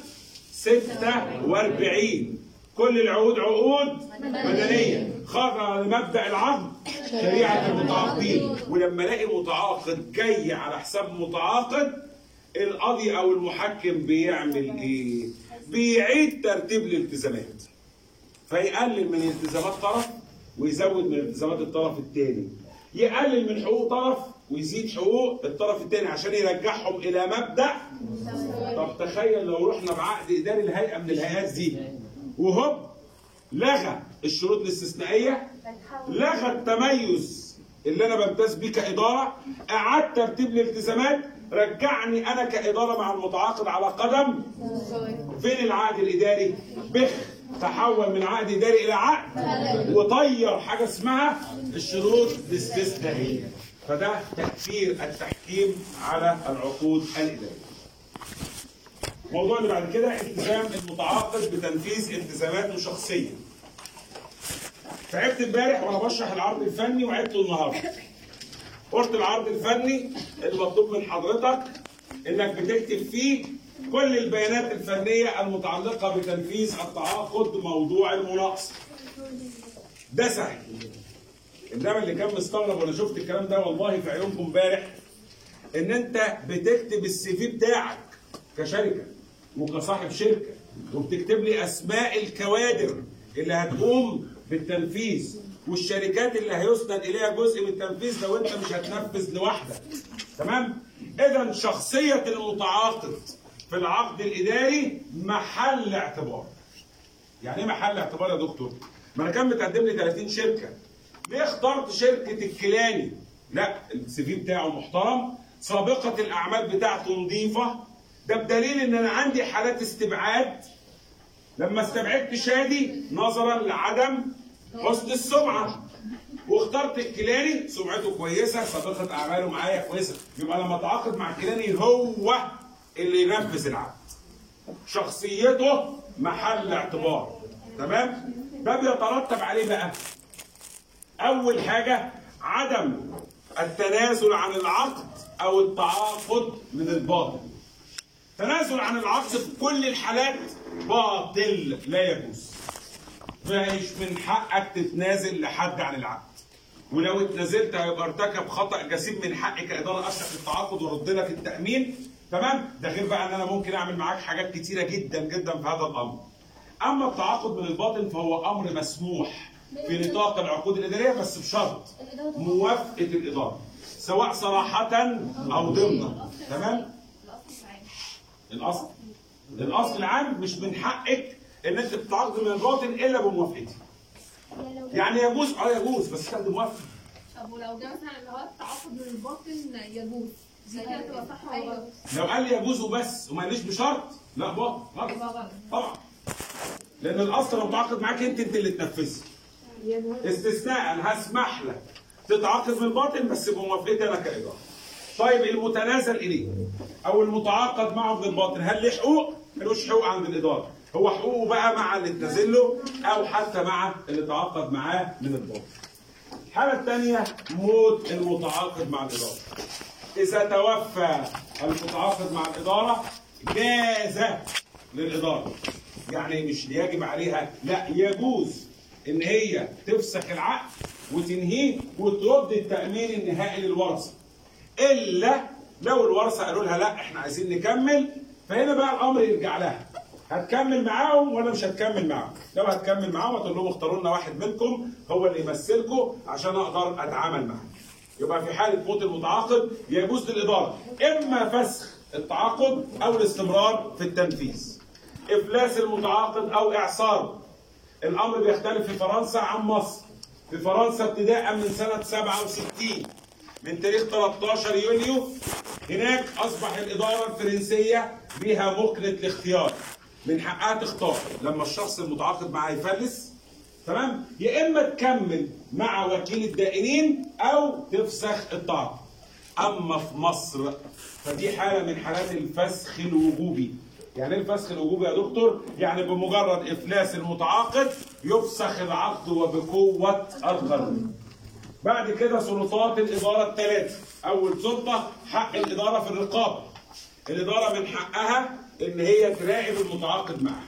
46 كل العقود عقود مدنيه خرج لمبدا العقد شريعه المتعاقدين ولما الاقي متعاقد جاي على حساب متعاقد القاضي او المحكم بيعمل ايه؟ بيعيد ترتيب الالتزامات فيقلل من التزامات طرف ويزود من التزامات الطرف الثاني يقلل من حقوق طرف ويزيد حقوق الطرف الثاني عشان يرجعهم الى مبدا طب تخيل لو رحنا بعقد اداري لهيئه من الهيئات دي وهوب لغى الشروط الاستثنائيه لغى التميز اللي انا بمتاز بيه كاداره اعاد ترتيب الالتزامات رجعني انا كاداره مع المتعاقد على قدم فين العقد الاداري بخ تحول من عقد اداري الى عقد وطير حاجه اسمها الشروط الاستثنائيه فده تاثير التحكيم على العقود الاداريه الموضوع اللي بعد كده التزام المتعاقد بتنفيذ التزاماته شخصيا تعبت امبارح وانا بشرح العرض الفني وعدته النهارده قلت العرض الفني المطلوب من حضرتك انك بتكتب فيه كل البيانات الفنيه المتعلقه بتنفيذ التعاقد موضوع المناقصه ده سهل انما اللي كان مستغرب وانا شفت الكلام ده والله في عيونكم امبارح ان انت بتكتب السي في بتاعك كشركه وكصاحب شركه وبتكتب لي اسماء الكوادر اللي هتقوم بالتنفيذ والشركات اللي هيسند اليها جزء من التنفيذ لو انت مش هتنفذ لوحدك تمام اذا شخصيه المتعاقد في العقد الاداري محل اعتبار يعني ايه محل اعتبار يا دكتور ما انا كان متقدم لي 30 شركه ليه اخترت شركه الكيلاني لا السي في بتاعه محترم سابقه الاعمال بتاعته نظيفه ده بدليل ان انا عندي حالات استبعاد لما استبعدت شادي نظرا لعدم حسن السمعه واخترت الكيلاني سمعته كويسه سابقه اعماله معايا كويسه يبقى لما اتعاقد مع الكيلاني هو اللي ينفذ العقد شخصيته محل اعتبار تمام ده بيترتب عليه بقى اول حاجه عدم التنازل عن العقد او التعاقد من الباطل تنازل عن العقد في كل الحالات باطل لا يجوز مش من حقك تتنازل لحد عن العقد ولو اتنازلت هيبقى ارتكب خطا جسيم من حقي كاداره افسخ التعاقد وارد لك التامين تمام ده غير بقى ان انا ممكن اعمل معاك حاجات كتيره جدا جدا في هذا الامر اما التعاقد من الباطن فهو امر مسموح في نطاق العقود الاداريه بس بشرط موافقه الاداره سواء صراحه او ضمنا تمام الاصل الاصل العام مش من حقك ان انت تتعاقد من الباطن الا بموافقتي يعني يجوز اه يجوز بس كان موافقه طب ولو جه مثلا اللي هو التعاقد من الباطن يجوز دي كده تبقى صح ولا غلط؟ لو قال لي يجوز وبس وما قاليش بشرط لا باطل غلط يبقى غلط طبعا لان الاصل لو تعاقد معاك انت انت اللي تنفذي استثناء هسمح لك تتعاقد من الباطن بس بموافقتي انا كاداره طيب المتنازل اليه او المتعاقد معه من الباطن هل له حقوق؟ ملوش حقوق عند الاداره هو حقوقه بقى مع اللي اتنازل له او حتى مع اللي تعاقد معاه من الباطن الحاله الثانيه موت المتعاقد مع الاداره اذا توفى المتعاقد مع الاداره جاز للاداره يعني مش يجب عليها لا يجوز ان هي تفسخ العقد وتنهيه وترد التامين النهائي للورثه الا لو الورثه قالوا لها لا احنا عايزين نكمل فهنا بقى الامر يرجع لها هتكمل معاهم ولا مش هتكمل معاهم لو هتكمل معاهم هتقول لهم اختاروا لنا واحد منكم هو اللي يمثلكم عشان اقدر اتعامل معاه يبقى في حاله موت المتعاقد يجوز للاداره اما فسخ التعاقد او الاستمرار في التنفيذ افلاس المتعاقد او اعصاره الامر بيختلف في فرنسا عن مصر في فرنسا ابتداء من سنه 67 من تاريخ 13 يوليو هناك اصبح الاداره الفرنسيه بها مكنه الاختيار من حقها تختار لما الشخص المتعاقد معاه يفلس تمام يا اما تكمل مع وكيل الدائنين او تفسخ التعاقد اما في مصر فدي حاله من حالات الفسخ الوجوبي يعني ايه الفسخ الوجوبي يا دكتور يعني بمجرد افلاس المتعاقد يفسخ العقد وبقوه القانون بعد كده سلطات الاداره الثلاثه اول سلطه حق الاداره في الرقابه الاداره من حقها ان هي تراقب المتعاقد معها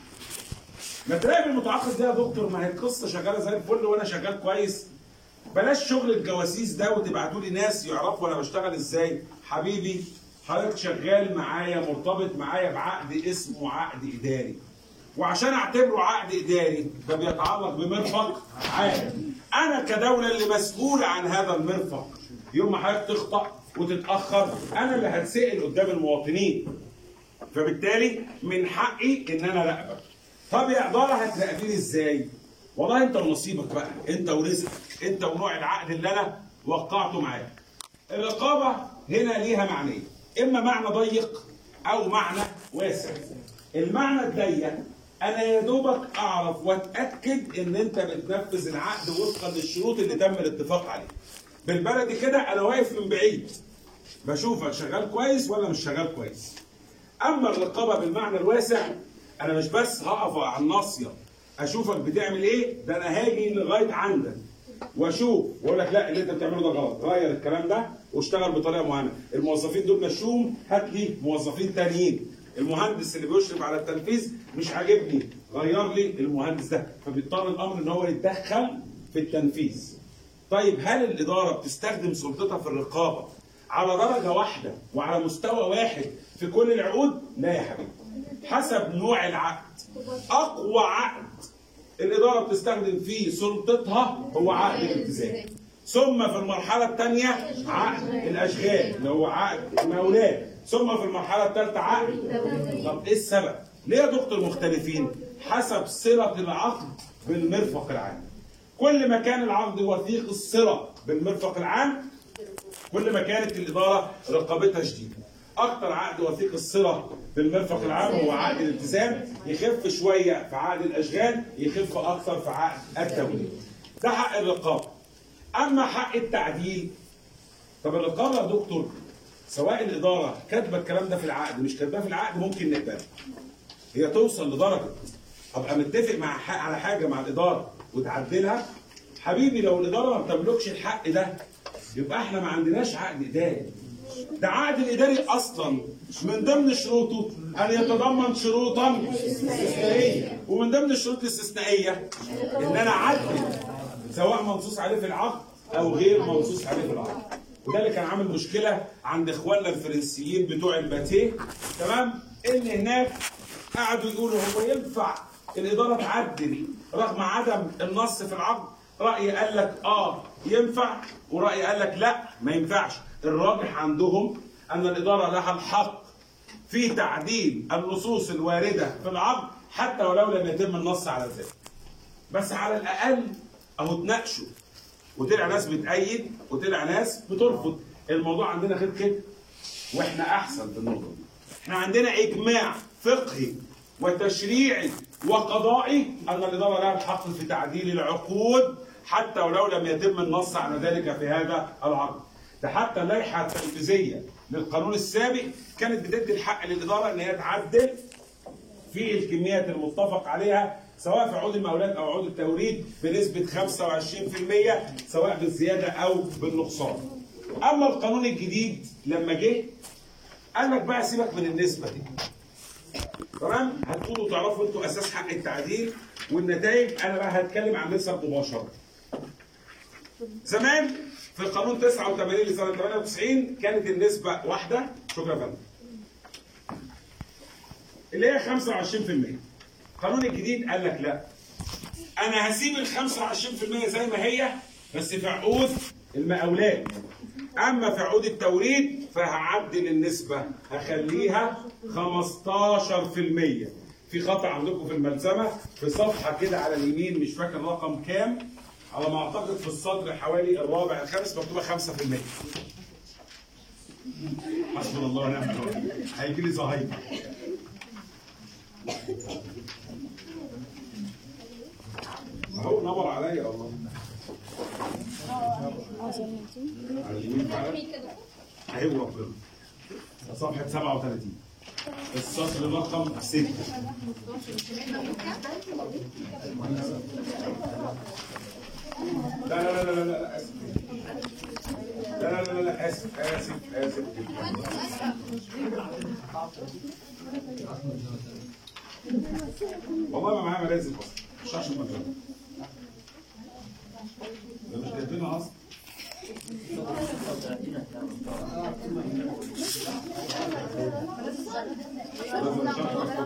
ما تراقب المتعاقد ده يا دكتور ما هي القصه شغاله زي الفل وانا شغال كويس بلاش شغل الجواسيس ده وتبعتوا لي ناس يعرفوا انا بشتغل ازاي حبيبي حضرتك شغال معايا مرتبط معايا بعقد اسمه عقد اداري وعشان اعتبره عقد اداري ده بيتعلق بمرفق عام انا كدوله اللي مسؤول عن هذا المرفق يوم ما حضرتك تخطا وتتاخر انا اللي هتسال قدام المواطنين فبالتالي من حقي ان انا اراقبك طب يا اداره هتراقبيني ازاي والله انت ونصيبك بقى انت ورزقك انت ونوع العقد اللي انا وقعته معاك الرقابه هنا ليها معنيين اما معنى ضيق او معنى واسع المعنى الضيق انا يا دوبك اعرف واتاكد ان انت بتنفذ العقد وفقا للشروط اللي تم الاتفاق عليها بالبلدي كده انا واقف من بعيد بشوفك شغال كويس ولا مش شغال كويس اما الرقابه بالمعنى الواسع انا مش بس هقف على الناصيه اشوفك بتعمل ايه ده انا هاجي لغايه عندك واشوف واقول لك لا اللي انت بتعمله ده غلط غير الكلام ده واشتغل بطريقه معينه الموظفين دول مشوهم هات لي موظفين تانيين المهندس اللي بيشرف على التنفيذ مش عاجبني غير لي المهندس ده فبيضطر الامر ان هو يتدخل في التنفيذ طيب هل الاداره بتستخدم سلطتها في الرقابه على درجه واحده وعلى مستوى واحد في كل العقود لا يا حبيبي حسب نوع العقد اقوى عقد الاداره بتستخدم فيه سلطتها هو عقد الالتزام ثم في المرحله الثانيه عقد الاشغال اللي هو عقد المقاولات ثم في المرحله الثالثه عقد طب ايه السبب ليه يا دكتور مختلفين حسب صله العقد بالمرفق العام كل ما كان العقد وثيق الصله بالمرفق العام كل ما كانت الاداره رقابتها شديده اكتر عقد وثيق الصله بالمرفق العام هو عقد الالتزام يخف شويه في عقد الاشغال يخف اكثر في عقد التوليد ده حق الرقابه اما حق التعديل طب الرقابه يا دكتور سواء الاداره كاتبه الكلام ده في العقد مش كاتباه في العقد ممكن نقبله هي توصل لدرجه ابقى متفق مع ح- على حاجه مع الاداره وتعدلها حبيبي لو الاداره ما بتملكش الحق ده يبقى احنا ما عندناش عقد اداري ده عقد الاداري اصلا من ضمن شروطه ان يتضمن شروطا استثنائيه ومن ضمن الشروط الاستثنائيه ان انا اعدل سواء منصوص عليه في العقد او غير منصوص عليه في العقد وده اللي كان عامل مشكله عند اخواننا الفرنسيين بتوع الباتيه تمام ان هناك قعدوا يقولوا هو ينفع الاداره تعدل رغم عدم النص في العقد راي قال لك اه ينفع وراي قال لك لا ما ينفعش الراجح عندهم ان الاداره لها الحق في تعديل النصوص الوارده في العقد حتى ولو لم يتم النص على ذلك بس على الاقل اهو اتناقشوا وطلع ناس بتأيد وطلع ناس بترفض الموضوع عندنا غير كده واحنا احسن في النقطه دي احنا عندنا اجماع فقهي وتشريعي وقضائي ان الاداره لها الحق في تعديل العقود حتى ولو لم يتم النص على ذلك في هذا العقد ده حتى اللائحه التنفيذيه للقانون السابق كانت بتدي الحق للاداره ان هي تعدل في الكميات المتفق عليها سواء في عقود المقاولات او عقود التوريد بنسبه 25% سواء بالزياده او بالنقصان. اما القانون الجديد لما جه قال لك بقى سيبك من النسبه دي. تمام؟ هتقولوا تعرفوا انتوا اساس حق التعديل والنتائج انا بقى هتكلم عن نسب مباشره. زمان في القانون 89 لسنه 98 كانت النسبه واحده شكرا يا فندم. اللي هي 25% القانون الجديد قال لك لا انا هسيب ال 25% زي ما هي بس في عقود المقاولات اما في عقود التوريد فهعدل النسبه هخليها 15% في خطا عندكم في الملزمه في صفحه كده على اليمين مش فاكر رقم كام على ما اعتقد في السطر حوالي الرابع الخامس مكتوبه 5% حسبنا الله ونعم الوكيل هيجي لي زهايمر اهو نور عليا والله على اليمين فعلا ايوه ربنا صفحه 37 السطر رقم 6 لا لا لا لا لا لا اسف لا لا لا لا اسف اسف اسف والله ما معايا ملازم اصلا مش عشان مدرسه ده مش كاتبينها اصلا لازم نشرح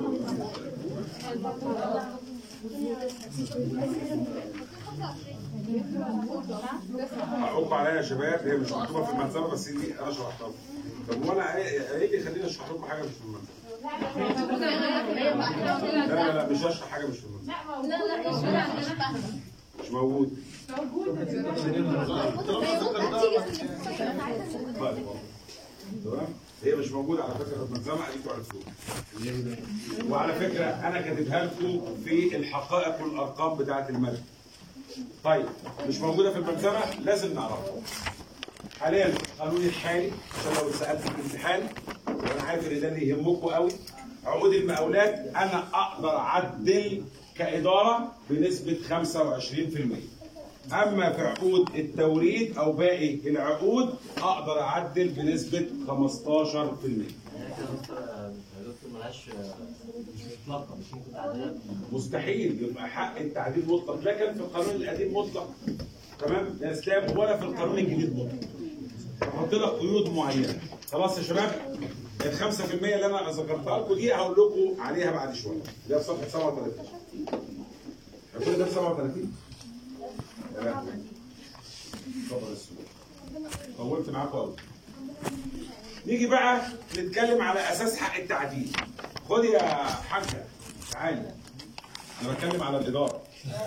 حقوق عليا يا شباب هي مش مكتوبه في الملزمه بس دي انا شرحتها طب وانا ايه إيه اللي يخليني اشرح لكم حاجه مش في الملزمه لا لا لا مش هشرح حاجه مش في الملزمه مش موجود طيب تمام هي مش موجوده على فكره في الملزمه اديكوا عرفتوها وعلى فكره انا كاتبها لكم في الحقائق والارقام بتاعه الماده طيب مش موجوده في الملزمه لازم نعرفها حاليا القانون الحالي عشان لو اتسالت في الامتحان وانا عارف ان ده اللي يهمكم قوي عقود المقاولات انا اقدر اعدل كاداره بنسبه 25% اما في عقود التوريد او باقي العقود اقدر اعدل بنسبه 15% يعني كده دكتور دكتور ملهاش مش مطلقه مش ممكن تعديلها مستحيل يبقى حق التعديل مطلق لا كان في القانون القديم مطلق تمام يا اسلام ولا في القانون الجديد مطلق بحط لك قيود معينه خلاص يا شباب ال 5% اللي انا ذكرتها لكم دي هقول لكم عليها بعد شويه ده في صفحه 37 كل ده في 37 تمام. اتفضل يا أستاذ. طولت معاكم قوي نيجي بقى نتكلم على اساس حق التعديل خد يا حاجه تعالي انا بتكلم على الاداره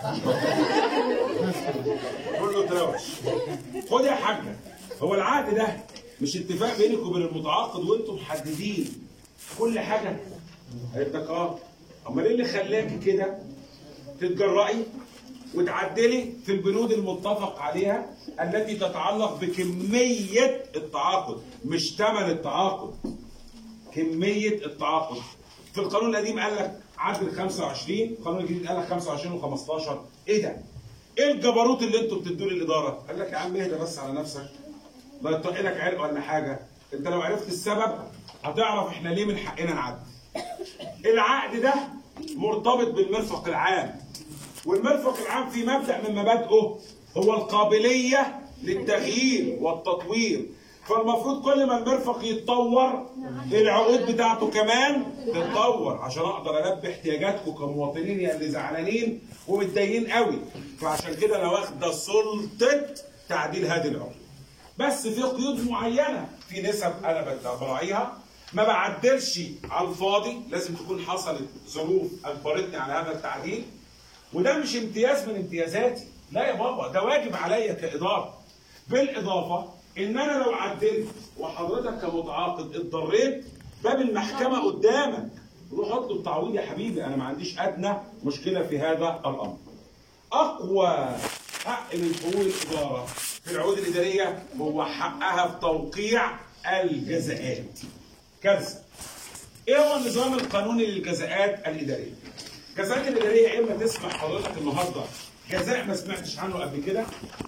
كله تراوش خد يا حاجه هو العقد ده مش اتفاق بينك وبين المتعاقد وانتم محددين كل حاجه قالت لك اه امال ايه اللي خلاكي كده تتجرأي وتعدلي في البنود المتفق عليها التي تتعلق بكمية التعاقد مش ثمن التعاقد كمية التعاقد في القانون القديم قال لك عدل 25 القانون الجديد قال لك 25 و15 ايه ده؟ ايه الجبروت اللي انتوا بتدوا للاداره؟ قال لك يا عم اهدى بس على نفسك لا يطق لك عرق ولا حاجه انت لو عرفت السبب هتعرف احنا ليه من حقنا نعدل العقد ده مرتبط بالمرفق العام والمرفق العام في مبدا من مبادئه هو القابليه للتغيير والتطوير فالمفروض كل ما المرفق يتطور العقود بتاعته كمان تتطور عشان اقدر البي احتياجاتكم كمواطنين يا اللي زعلانين ومتضايقين قوي فعشان كده انا واخده سلطه تعديل هذه العقود بس في قيود معينه في نسب انا براعيها ما بعدلش على الفاضي لازم تكون حصلت ظروف اجبرتني على هذا التعديل وده مش امتياز من امتيازاتي لا يا بابا ده واجب عليا كاداره بالاضافه ان انا لو عدلت وحضرتك كمتعاقد اتضريت باب المحكمه قدامك روح اطلب تعويض يا حبيبي انا ما عنديش ادنى مشكله في هذا الامر اقوى حق من حقوق الاداره في العقود الاداريه هو حقها في توقيع الجزاءات كارثه ايه هو النظام القانوني للجزاءات الاداريه الجزاءات الاداريه يا اما تسمع حضرتك النهارده جزاء ما سمعتش عنه قبل كده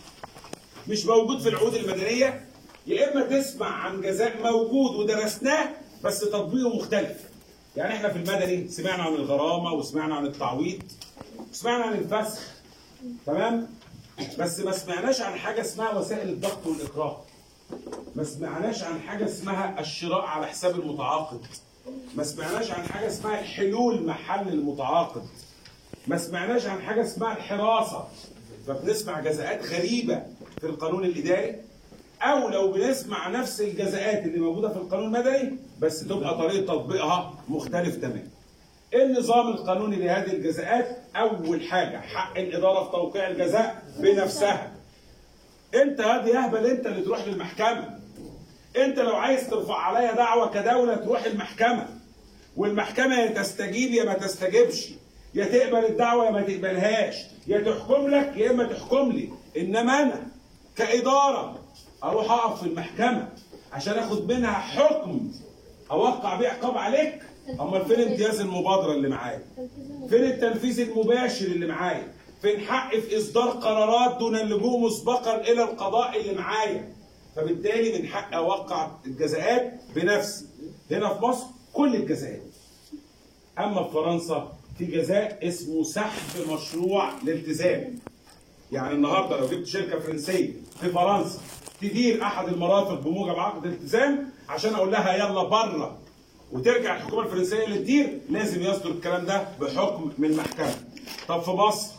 مش موجود في العقود المدنيه يا اما تسمع عن جزاء موجود ودرسناه بس تطبيقه مختلف يعني احنا في المدني سمعنا عن الغرامه وسمعنا عن التعويض وسمعنا عن الفسخ تمام بس ما سمعناش عن حاجه اسمها وسائل الضغط والاكراه ما سمعناش عن حاجه اسمها الشراء على حساب المتعاقد ما سمعناش عن حاجه اسمها الحلول محل المتعاقد ما سمعناش عن حاجه اسمها الحراسه فبنسمع جزاءات غريبه في القانون الاداري او لو بنسمع نفس الجزاءات اللي موجوده في القانون المدني بس تبقى طريقه تطبيقها مختلف تماما ايه النظام القانوني لهذه الجزاءات اول حاجه حق الاداره في توقيع الجزاء بنفسها انت هذه يهبل انت اللي تروح للمحكمه انت لو عايز ترفع عليا دعوه كدوله تروح المحكمه والمحكمه يا تستجيب يا ما تستجيبش يا تقبل الدعوه يا ما تقبلهاش يا تحكم لك يا اما تحكم لي انما انا كاداره اروح اقف في المحكمه عشان اخد منها حكم اوقع بيه عقاب عليك امال فين امتياز المبادره اللي معايا فين التنفيذ المباشر اللي معايا فين حق في اصدار قرارات دون اللجوء مسبقا الى القضاء اللي معايا فبالتالي من حق اوقع الجزاءات بنفسي هنا في مصر كل الجزاءات اما في فرنسا في جزاء اسمه سحب مشروع الالتزام يعني النهارده لو جبت شركه فرنسيه في فرنسا تدير احد المرافق بموجب عقد الالتزام عشان اقول لها يلا بره وترجع الحكومه الفرنسيه اللي تدير لازم يصدر الكلام ده بحكم من المحكمه طب في مصر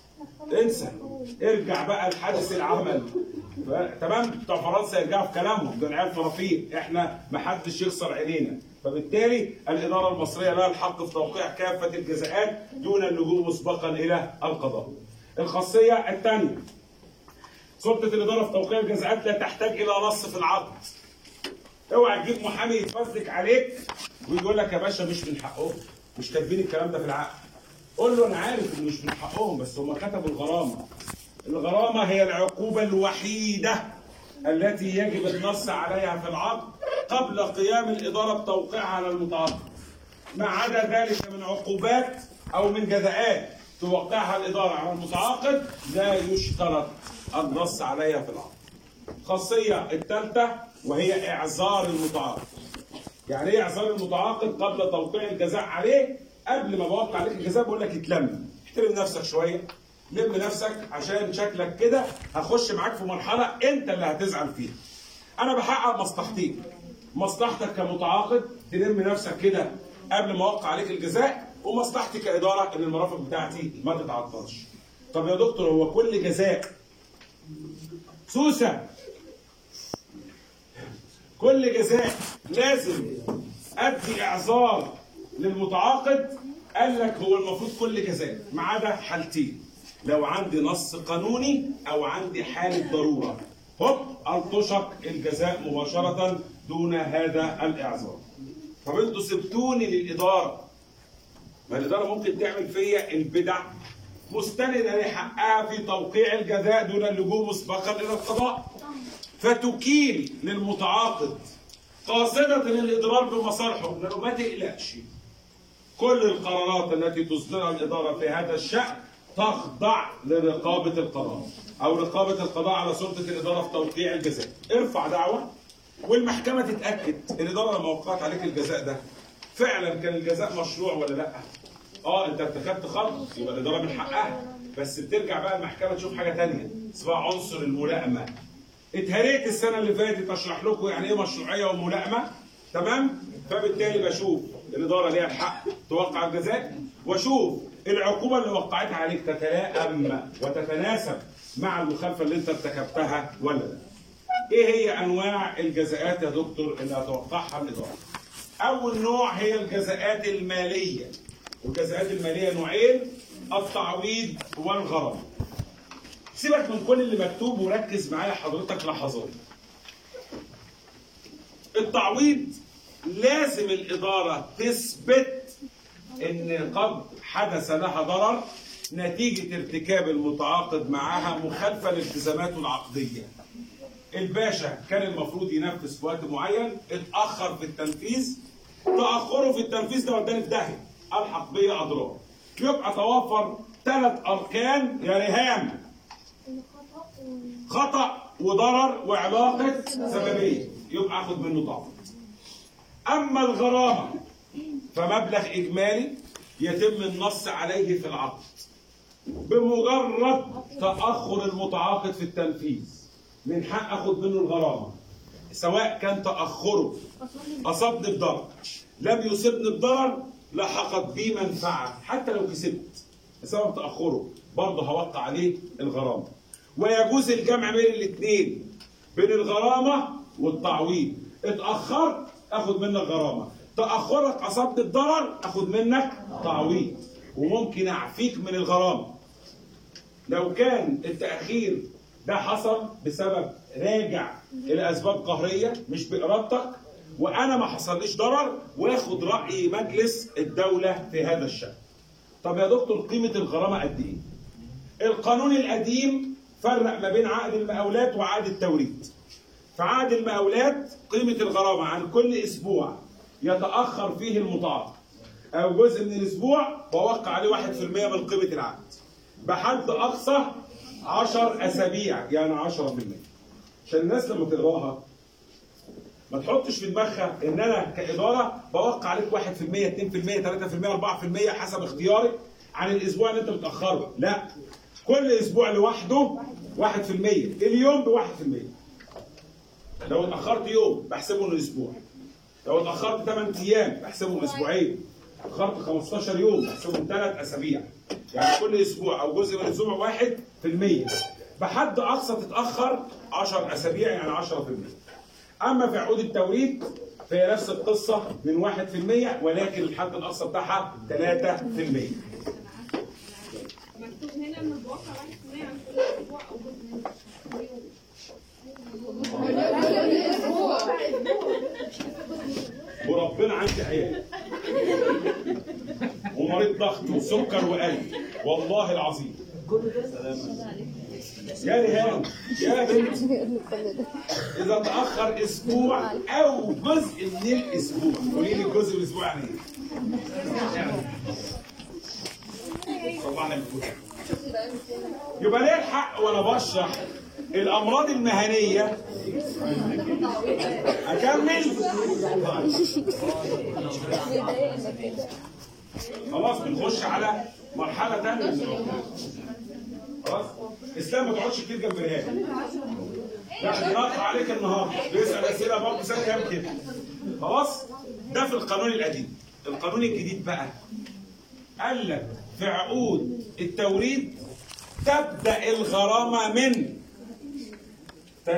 انسى ارجع بقى لحدث العمل ف- تمام بتوع فرنسا يرجعوا في كلامهم دول عيال فرافير احنا ما حدش يخسر عينينا فبالتالي الاداره المصريه لها الحق في توقيع كافه الجزاءات دون اللجوء مسبقا الى القضاء. الخاصيه الثانيه سلطه الاداره في توقيع الجزاءات لا تحتاج الى نص في العقد. اوعى تجيب محامي يتفزلك عليك ويقول لك يا باشا مش من حقهم مش كاتبين الكلام ده في العقد قول له انا عارف ان مش من حقهم بس هم كتبوا الغرامه الغرامه هي العقوبه الوحيده التي يجب النص عليها في العقد قبل قيام الاداره بتوقيعها على المتعاقد ما عدا ذلك من عقوبات او من جزاءات توقعها الاداره على المتعاقد لا يشترط النص عليها في العقد الخاصيه الثالثه وهي اعذار المتعاقد يعني ايه اعذار المتعاقد قبل توقيع الجزاء عليه قبل ما بوقع عليك الجزاء بقول لك اتلم احترم نفسك شويه لم نفسك عشان شكلك كده هخش معاك في مرحله انت اللي هتزعل فيها انا بحقق مصلحتين مصلحتك كمتعاقد تلم نفسك كده قبل ما اوقع عليك الجزاء ومصلحتي كاداره ان المرافق بتاعتي ما تتعطلش طب يا دكتور هو كل جزاء سوسه كل جزاء لازم ادي اعذار للمتعاقد قال لك هو المفروض كل جزاء ما عدا حالتين لو عندي نص قانوني او عندي حاله ضروره هوب الطشق الجزاء مباشره دون هذا الاعذار طب انتوا سبتوني للاداره ما الاداره ممكن تعمل فيا البدع مستندا لحقها في توقيع الجزاء دون اللجوء مسبقا الى القضاء فتكيل للمتعاقد قاصدة الإضرار بمصالحه قلنا له ما تقلقش كل القرارات التي تصدرها الإدارة في هذا الشأن تخضع لرقابة القضاء أو رقابة القضاء على سلطة الإدارة في توقيع الجزاء ارفع دعوة والمحكمة تتأكد الإدارة لما وقعت عليك الجزاء ده فعلا كان الجزاء مشروع ولا لا اه انت ارتكبت خطأ يبقى الإدارة من حقها بس بترجع بقى المحكمة تشوف حاجة تانية اسمها عنصر الملائمة اتهريت السنه اللي فاتت اشرح لكم يعني ايه مشروعيه وملائمه تمام فبالتالي بشوف الاداره ليها الحق توقع الجزاء واشوف العقوبه اللي وقعتها عليك تتلائم وتتناسب مع المخالفه اللي انت ارتكبتها ولا لا ايه هي انواع الجزاءات يا دكتور اللي هتوقعها الاداره اول نوع هي الجزاءات الماليه والجزاءات الماليه نوعين التعويض والغرامه سيبك من كل اللي مكتوب وركز معايا حضرتك لحظات التعويض لازم الإدارة تثبت إن قد حدث لها ضرر نتيجة ارتكاب المتعاقد معها مخالفة لالتزاماته العقدية الباشا كان المفروض ينفذ في وقت معين اتأخر في التنفيذ تأخره في التنفيذ ده وداني في داهية ألحق بيه أضرار يبقى توفر ثلاث أركان يا ريهام خطأ وضرر وعلاقة سببية يبقى اخد منه تعويض. أما الغرامة فمبلغ إجمالي يتم النص عليه في العقد بمجرد تأخر المتعاقد في التنفيذ من حق اخد منه الغرامة سواء كان تأخره أصابني بضرر لم يصبني بضرر لحقت بي منفعة حتى لو كسبت بسبب تأخره برضه هوقع عليه الغرامة ويجوز الجمع بين الاثنين بين الغرامة والتعويض اتأخرت اخد منك غرامة تأخرك أصبت الضرر اخد منك تعويض وممكن أعفيك من الغرامة لو كان التأخير ده حصل بسبب راجع إلى أسباب قهرية مش بإرادتك وأنا ما حصليش ضرر واخد رأي مجلس الدولة في هذا الشأن طب يا دكتور قيمة الغرامة قد إيه؟ القانون القديم فرق ما بين عقد المقاولات وعقد التوريد. في عقد المقاولات قيمة الغرامة عن كل أسبوع يتأخر فيه المتعاقد أو جزء من الأسبوع بوقع عليه 1% من قيمة العقد. بحد أقصى 10 أسابيع يعني 10% عشان الناس لما تقراها ما تحطش في دماغها ان انا كاداره بوقع عليك 1% 2% 3% 4% حسب اختياري عن الاسبوع اللي انت بتاخره لا كل اسبوع لوحده 1% اليوم ب 1% لو اتاخرت يوم بحسبه انه اسبوع لو اتاخرت 8 ايام بحسبه من اسبوعين اتاخرت 15 يوم بحسبه من 3 اسابيع يعني كل اسبوع او جزء من اسبوع واحد في المية بحد اقصى تتاخر 10 اسابيع يعني 10% اما في عقود التوريد فهي نفس القصه من 1% ولكن الحد الاقصى بتاعها 3% مكتوب هنا ان الواقع 1% عن كل اسبوع او جزء من اليوم وربنا عندي عيال ومريض ضغط وسكر وقلب والله العظيم يا ريهام يا بنت اذا تاخر اسبوع او جزء من الاسبوع قولي لي جزء من الاسبوع يعني ايه؟ طلعنا الفوت يبقى ليه الحق وانا بشرح الامراض المهنيه اكمل خلاص بنخش على مرحله ثانيه من العقوبة. خلاص اسلام ما تقعدش كتير جنب ريهام لا بنقطع عليك النهارده بيسال اسئله برضه سنه كام كده خلاص ده في القانون القديم القانون الجديد بقى قال لك في عقود التوريد تبدا الغرامه من 3% 3%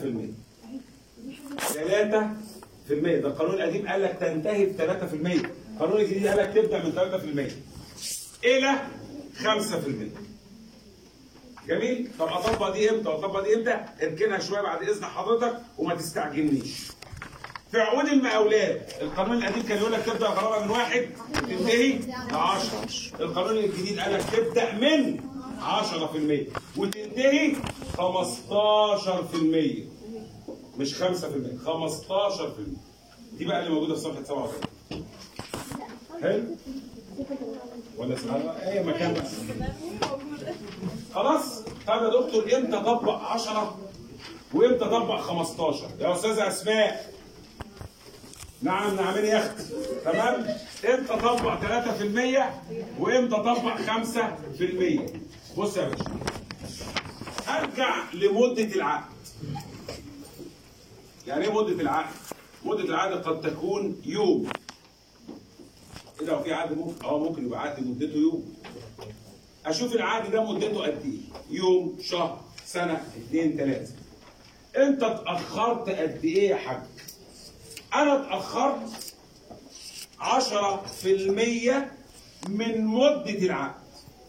ده القانون القديم قال لك تنتهي ب 3% القانون الجديد قال لك تبدا من 3% الى 5% جميل طب اطبق دي امتى واطبق دي امتى اركنها شويه بعد اذن حضرتك وما تستعجلنيش في عقود المقاولات القانون القديم كان يقول لك تبدا الغرامه من واحد وتنتهي ل 10 القانون الجديد قال لك تبدا من 10% وتنتهي 15% مش 5% 15% دي بقى اللي موجوده في صفحه 47 حلو ولا اسمها اي مكان بس خلاص طب يا دكتور امتى اطبق 10 وامتى اطبق 15 يا استاذه اسماء نعم نعمين يا اختي تمام امتى اطبق 3% وامتى اطبق 5% بص يا باشا ارجع لمده العقد يعني ايه مده العقد مده العقد قد تكون يوم ايه ده هو في عقد ممكن اه ممكن يبقى عقد مدته يوم اشوف العقد ده مدته قد ايه يوم شهر سنه اثنين ثلاثه انت اتاخرت قد ايه يا حاج انا اتاخرت 10% من مده العقد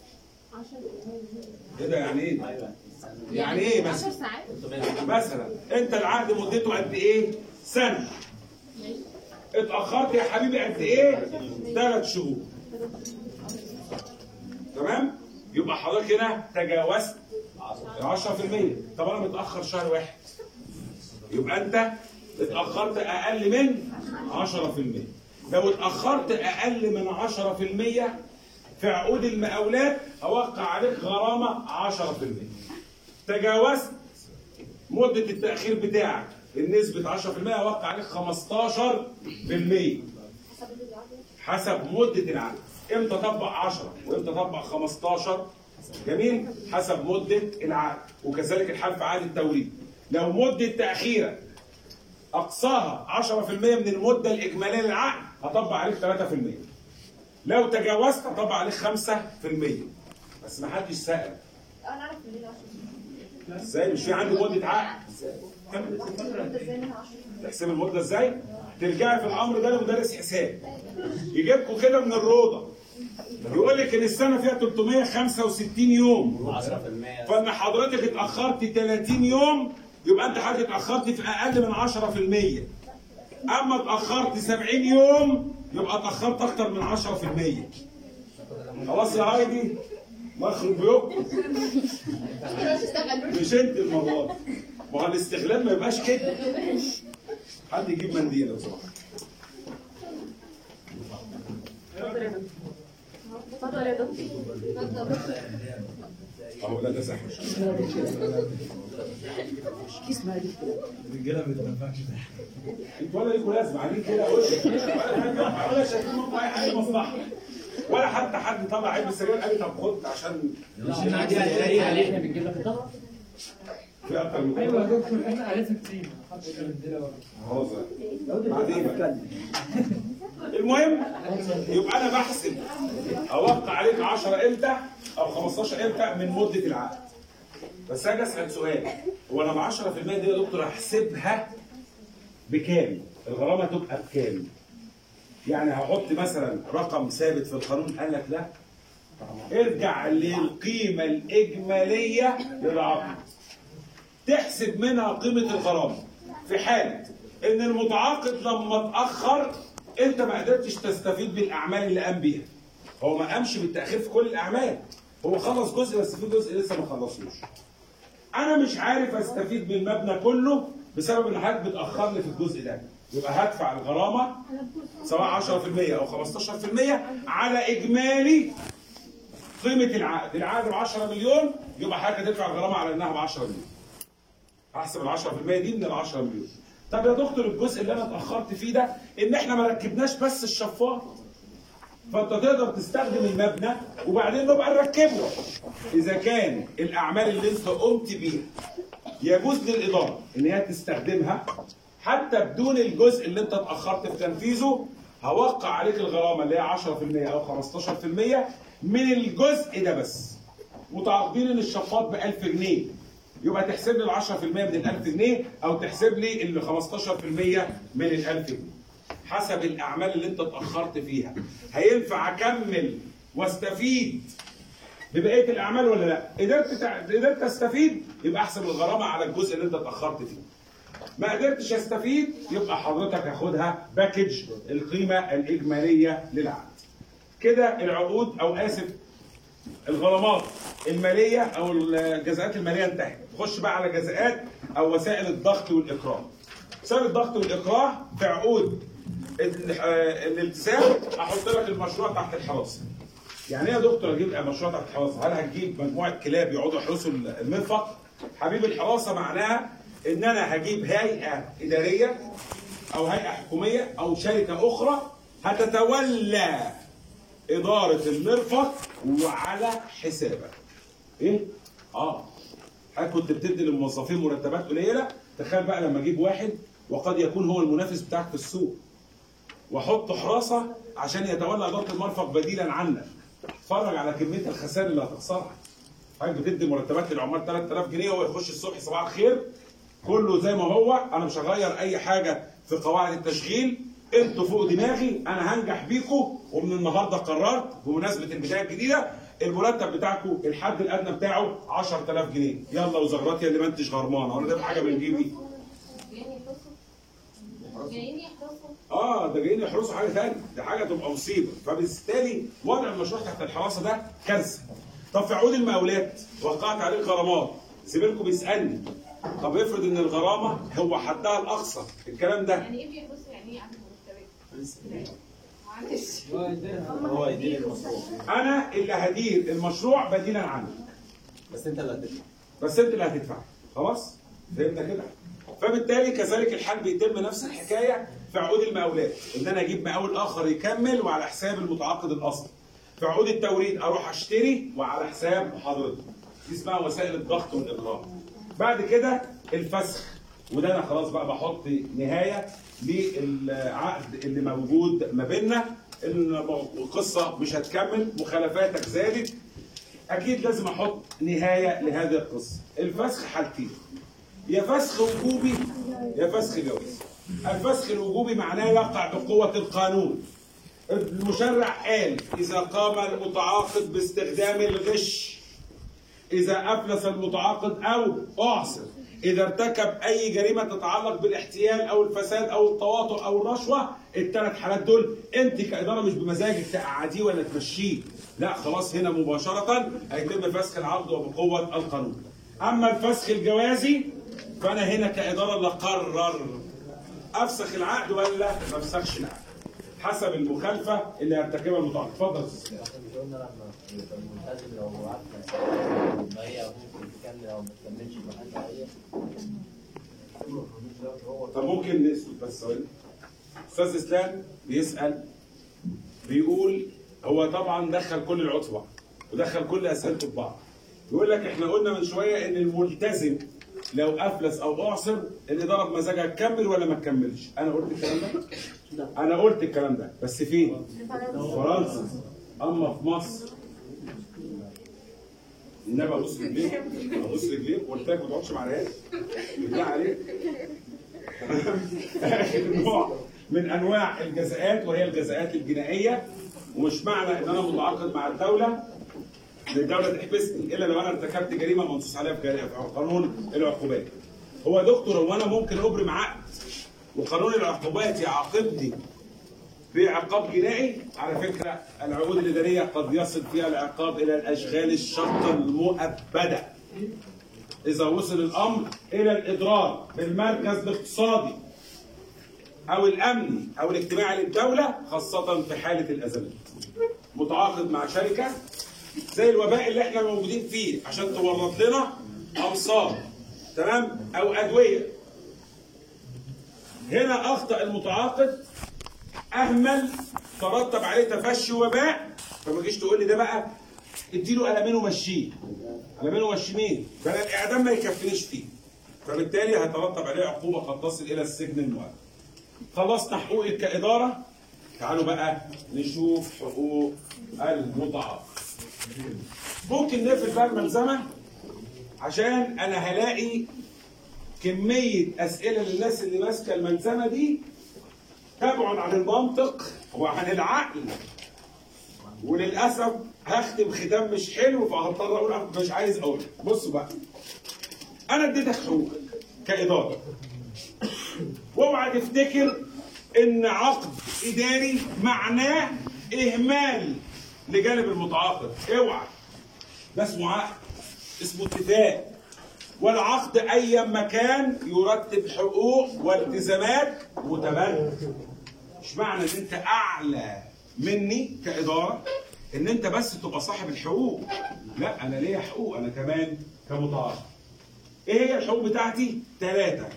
ايه ده يعني ايه يعني ايه 10 مثلا ساعات مثلا انت العقد مدته قد ايه سنه اتاخرت يا حبيبي قد ايه ثلاث شهور تمام يبقى حضرتك هنا تجاوزت 10% طب انا متاخر شهر واحد يبقى انت اتاخرت اقل من 10% لو اتاخرت اقل من 10% في عقود المقاولات اوقع عليك غرامه 10% تجاوزت مده التاخير بتاعك النسبه 10% اوقع عليك 15% حسب مده العقد امتى اطبق 10 وامتى اطبق 15 جميل حسب مده العقد وكذلك الحال في عقد التوريد لو مده تاخيرك اقصاها 10% من المده الاجماليه للعقد هطبق عليك 3% لو تجاوزت هطبق عليك 5% بس ما حدش سال انا اعرف منين 10 ازاي مش في عندي مده عقد ازاي منها 10 تحسب المده ازاي ترجعي في الامر ده لمدرس حساب يجيبكم كده من الروضه يقول لك ان السنه فيها 365 يوم 10% فان حضرتك اتاخرت 30 يوم يبقى انت حضرتك اتاخرت في اقل من 10% اما اتاخرت 70 يوم يبقى اتاخرت اكتر من 10% خلاص يا هايدي مخرب بيوتكم مش انت المره دي ما هو الاستغلال ما يبقاش كده حد يجيب منديل لو سمحت اتفضل يا دكتور اهو لا ده سحر الرجاله ما بتنفعش انتوا ولا ليكوا لازمه قاعدين كده وش ولا ولا شايفين منكم اي حاجه مصلحه ولا حتى حد طلع عيب السجاير قال لي طب خد عشان احنا بنجيب لك الضغط في اكتر من ايوه كده يا دكتور احنا عرفنا كتير حط الكلام ورا خلاص بعدين بقى. المهم يبقى انا بحسب اوقع عليك 10 امتى او 15 امتى من مده العقد بس اجي اسال سؤال هو انا ب 10% دي يا دكتور احسبها بكام؟ الغرامه تبقى بكام؟ يعني هحط مثلا رقم ثابت في القانون قال لك لا ارجع للقيمه الاجماليه للعقد تحسب منها قيمه الغرامه في حاله ان المتعاقد لما اتاخر انت ما قدرتش تستفيد بالاعمال اللي قام بيها هو ما قامش بالتاخير في كل الاعمال هو خلص جزء بس في جزء لسه ما خلصوش انا مش عارف استفيد من المبنى كله بسبب ان حضرتك بتاخر لي في الجزء ده يبقى هدفع الغرامه سواء 10% او 15% على اجمالي قيمه العقد العقد ب 10 مليون يبقى حضرتك هتدفع الغرامه على انها ب 10 مليون احسب ال 10% دي من ال 10 مليون طب يا دكتور الجزء اللي انا اتاخرت فيه ده ان احنا ما ركبناش بس الشفاط فانت تقدر تستخدم المبنى وبعدين نبقى نركبه اذا كان الاعمال اللي انت قمت بيها يجوز للاداره ان هي تستخدمها حتى بدون الجزء اللي انت اتاخرت في تنفيذه هوقع عليك الغرامه اللي هي 10% او 15% من الجزء ده بس متعاقدين ان الشفاط ب 1000 جنيه يبقى تحسب لي ال 10% من ال 1000 جنيه او تحسب لي ال 15% من ال 1000 جنيه حسب الاعمال اللي انت اتاخرت فيها هينفع اكمل واستفيد ببقيه الاعمال ولا لا قدرت تع- قدرت استفيد يبقى احسب الغرامه على الجزء اللي انت اتاخرت فيه ما قدرتش استفيد يبقى حضرتك هاخدها باكج القيمه الاجماليه للعقد كده العقود او اسف الغرامات الماليه او الجزاءات الماليه انتهت نخش بقى على جزاءات او وسائل الضغط والاكراه وسائل الضغط والاكراه في عقود ال- آه، الالتزام احط لك المشروع تحت الحراسه يعني ايه يا دكتور اجيب مشروع تحت الحراسه هل هتجيب مجموعه كلاب يقعدوا يحرسوا المرفق حبيب الحراسه معناها ان انا هجيب هيئه اداريه او هيئه حكوميه او شركه اخرى هتتولى اداره المرفق وعلى حسابك ايه اه حضرتك كنت بتدي للموظفين مرتبات قليله تخيل بقى لما اجيب واحد وقد يكون هو المنافس بتاعك في السوق واحط حراسه عشان يتولى اداره المرفق بديلا عنك اتفرج على كميه الخسائر اللي هتخسرها حضرتك بتدي مرتبات للعمال 3000 جنيه وهو يخش الصبح صباح الخير كله زي ما هو انا مش هغير اي حاجه في قواعد التشغيل انتوا فوق دماغي انا هنجح بيكم ومن النهارده قررت بمناسبه البدايه الجديده المرتب بتاعكم الحد الادنى بتاعه 10000 جنيه يلا وزغرات يا اللي ما انتش غرمان وانا ده حاجه من جيبي جايين يحرسوا جايين يحرسوا اه ده جايين يحرسوا حاجه ثانيه دي حاجه تبقى مصيبه فبالتالي وضع المشروع تحت الحراسه ده كارثه طب في عقود المقاولات وقعت عليه غرامات زميلكم بيسالني طب افرض ان الغرامه هو حدها الاقصى الكلام ده يعني ايه بيحرسوا يعني ايه عدد مرتبات معلش هو يدير المشروع انا اللي هدير المشروع بديلا عنك بس انت اللي هتدفع بس انت اللي هتدفع خلاص فهمنا كده فبالتالي كذلك الحال بيتم نفس الحكايه في عقود المقاولات ان انا اجيب مقاول اخر يكمل وعلى حساب المتعاقد الاصلي في عقود التوريد اروح اشتري وعلى حساب حضرتك دي اسمها وسائل الضغط والاغراء بعد كده الفسخ وده انا خلاص بقى بحط نهايه للعقد اللي موجود ما بيننا ان القصه مش هتكمل مخالفاتك زادت اكيد لازم احط نهايه لهذه القصه الفسخ حالتين يا فسخ وجوبي يا فسخ جواز الفسخ الوجوبي معناه يقع بقوه القانون المشرع قال اذا قام المتعاقد باستخدام الغش اذا افلس المتعاقد او اعسر اذا ارتكب اي جريمه تتعلق بالاحتيال او الفساد او التواطؤ او الرشوه الثلاث حالات دول انت كاداره مش بمزاجك تقعديه ولا تمشيه لا خلاص هنا مباشره هيتم فسخ العقد وبقوه القانون اما الفسخ الجوازي فانا هنا كاداره اللي اقرر افسخ العقد ولا ما افسخش العقد حسب المخالفه اللي هيرتكبها المتعاقد اتفضل يا أستاذ. مش قلنا لما يبقى الملتزم لو عارفه ما هي ممكن تكمل او ما تكملش بحاجه هي طب ممكن نسأل بس ثواني استاذ اسلام بيسال بيقول هو طبعا دخل كل العقود في بعض ودخل كل اسئلته في بعض بيقول لك احنا قلنا من شويه ان الملتزم لو افلس او اعسر الاداره بمزاجها تكمل ولا ما تكملش انا قلت الكلام ده انا قلت الكلام ده بس فين فرنسا اما في مصر النبي ابوس رجليك ابوس رجليك قلت لك ما تقعدش مع العيال بالله عليك اخر نوع من انواع الجزاءات وهي الجزاءات الجنائيه ومش معنى ان انا متعاقد مع الدوله ان الدوله تحبسني الا لو انا ارتكبت جريمه منصوص عليها في جريمة- في قانون العقوبات. هو يا دكتور هو انا ممكن ابرم عقد وقانون العقوبات يعاقبني في عقاب جنائي على فكره العقود الاداريه قد يصل فيها العقاب الى الاشغال الشاقه المؤبده اذا وصل الامر الى الاضرار بالمركز الاقتصادي او الامني او الاجتماعي للدوله خاصه في حاله الازمات متعاقد مع شركه زي الوباء اللي احنا موجودين فيه عشان تورط لنا امصار تمام او ادويه هنا اخطا المتعاقد اهمل ترتب عليه تفشي وباء فما تجيش تقول لي ده بقى اديله قلمين ومشيه قلمين ومشي مين؟ ده انا الاعدام ما يكفينيش فيه فبالتالي هيترتب عليه عقوبه قد تصل الى السجن المؤبد خلصنا حقوقك كاداره تعالوا بقى نشوف حقوق المتعاقد ممكن نقفل بقى الملزمه عشان انا هلاقي كميه اسئله للناس اللي ماسكه الملزمه دي تبعد عن المنطق وعن العقل وللاسف هختم ختام مش حلو فهضطر اقول أنا مش عايز اقول بصوا بقى انا اديتك حقوقك كاداره واوعى تفتكر ان عقد اداري معناه اهمال لجانب المتعاقد اوعى ده اسمه عقد اسمه اتفاق والعقد ايا مكان يرتب حقوق والتزامات متبادله مش معنى ان انت اعلى مني كاداره ان انت بس تبقى صاحب الحقوق لا انا ليا حقوق انا كمان كمتعاقد ايه هي الحقوق بتاعتي ثلاثه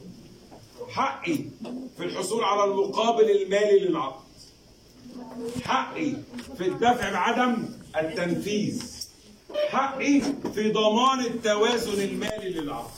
حقي في الحصول على المقابل المالي للعقد حقي في الدفع بعدم التنفيذ حقي في ضمان التوازن المالي للعقد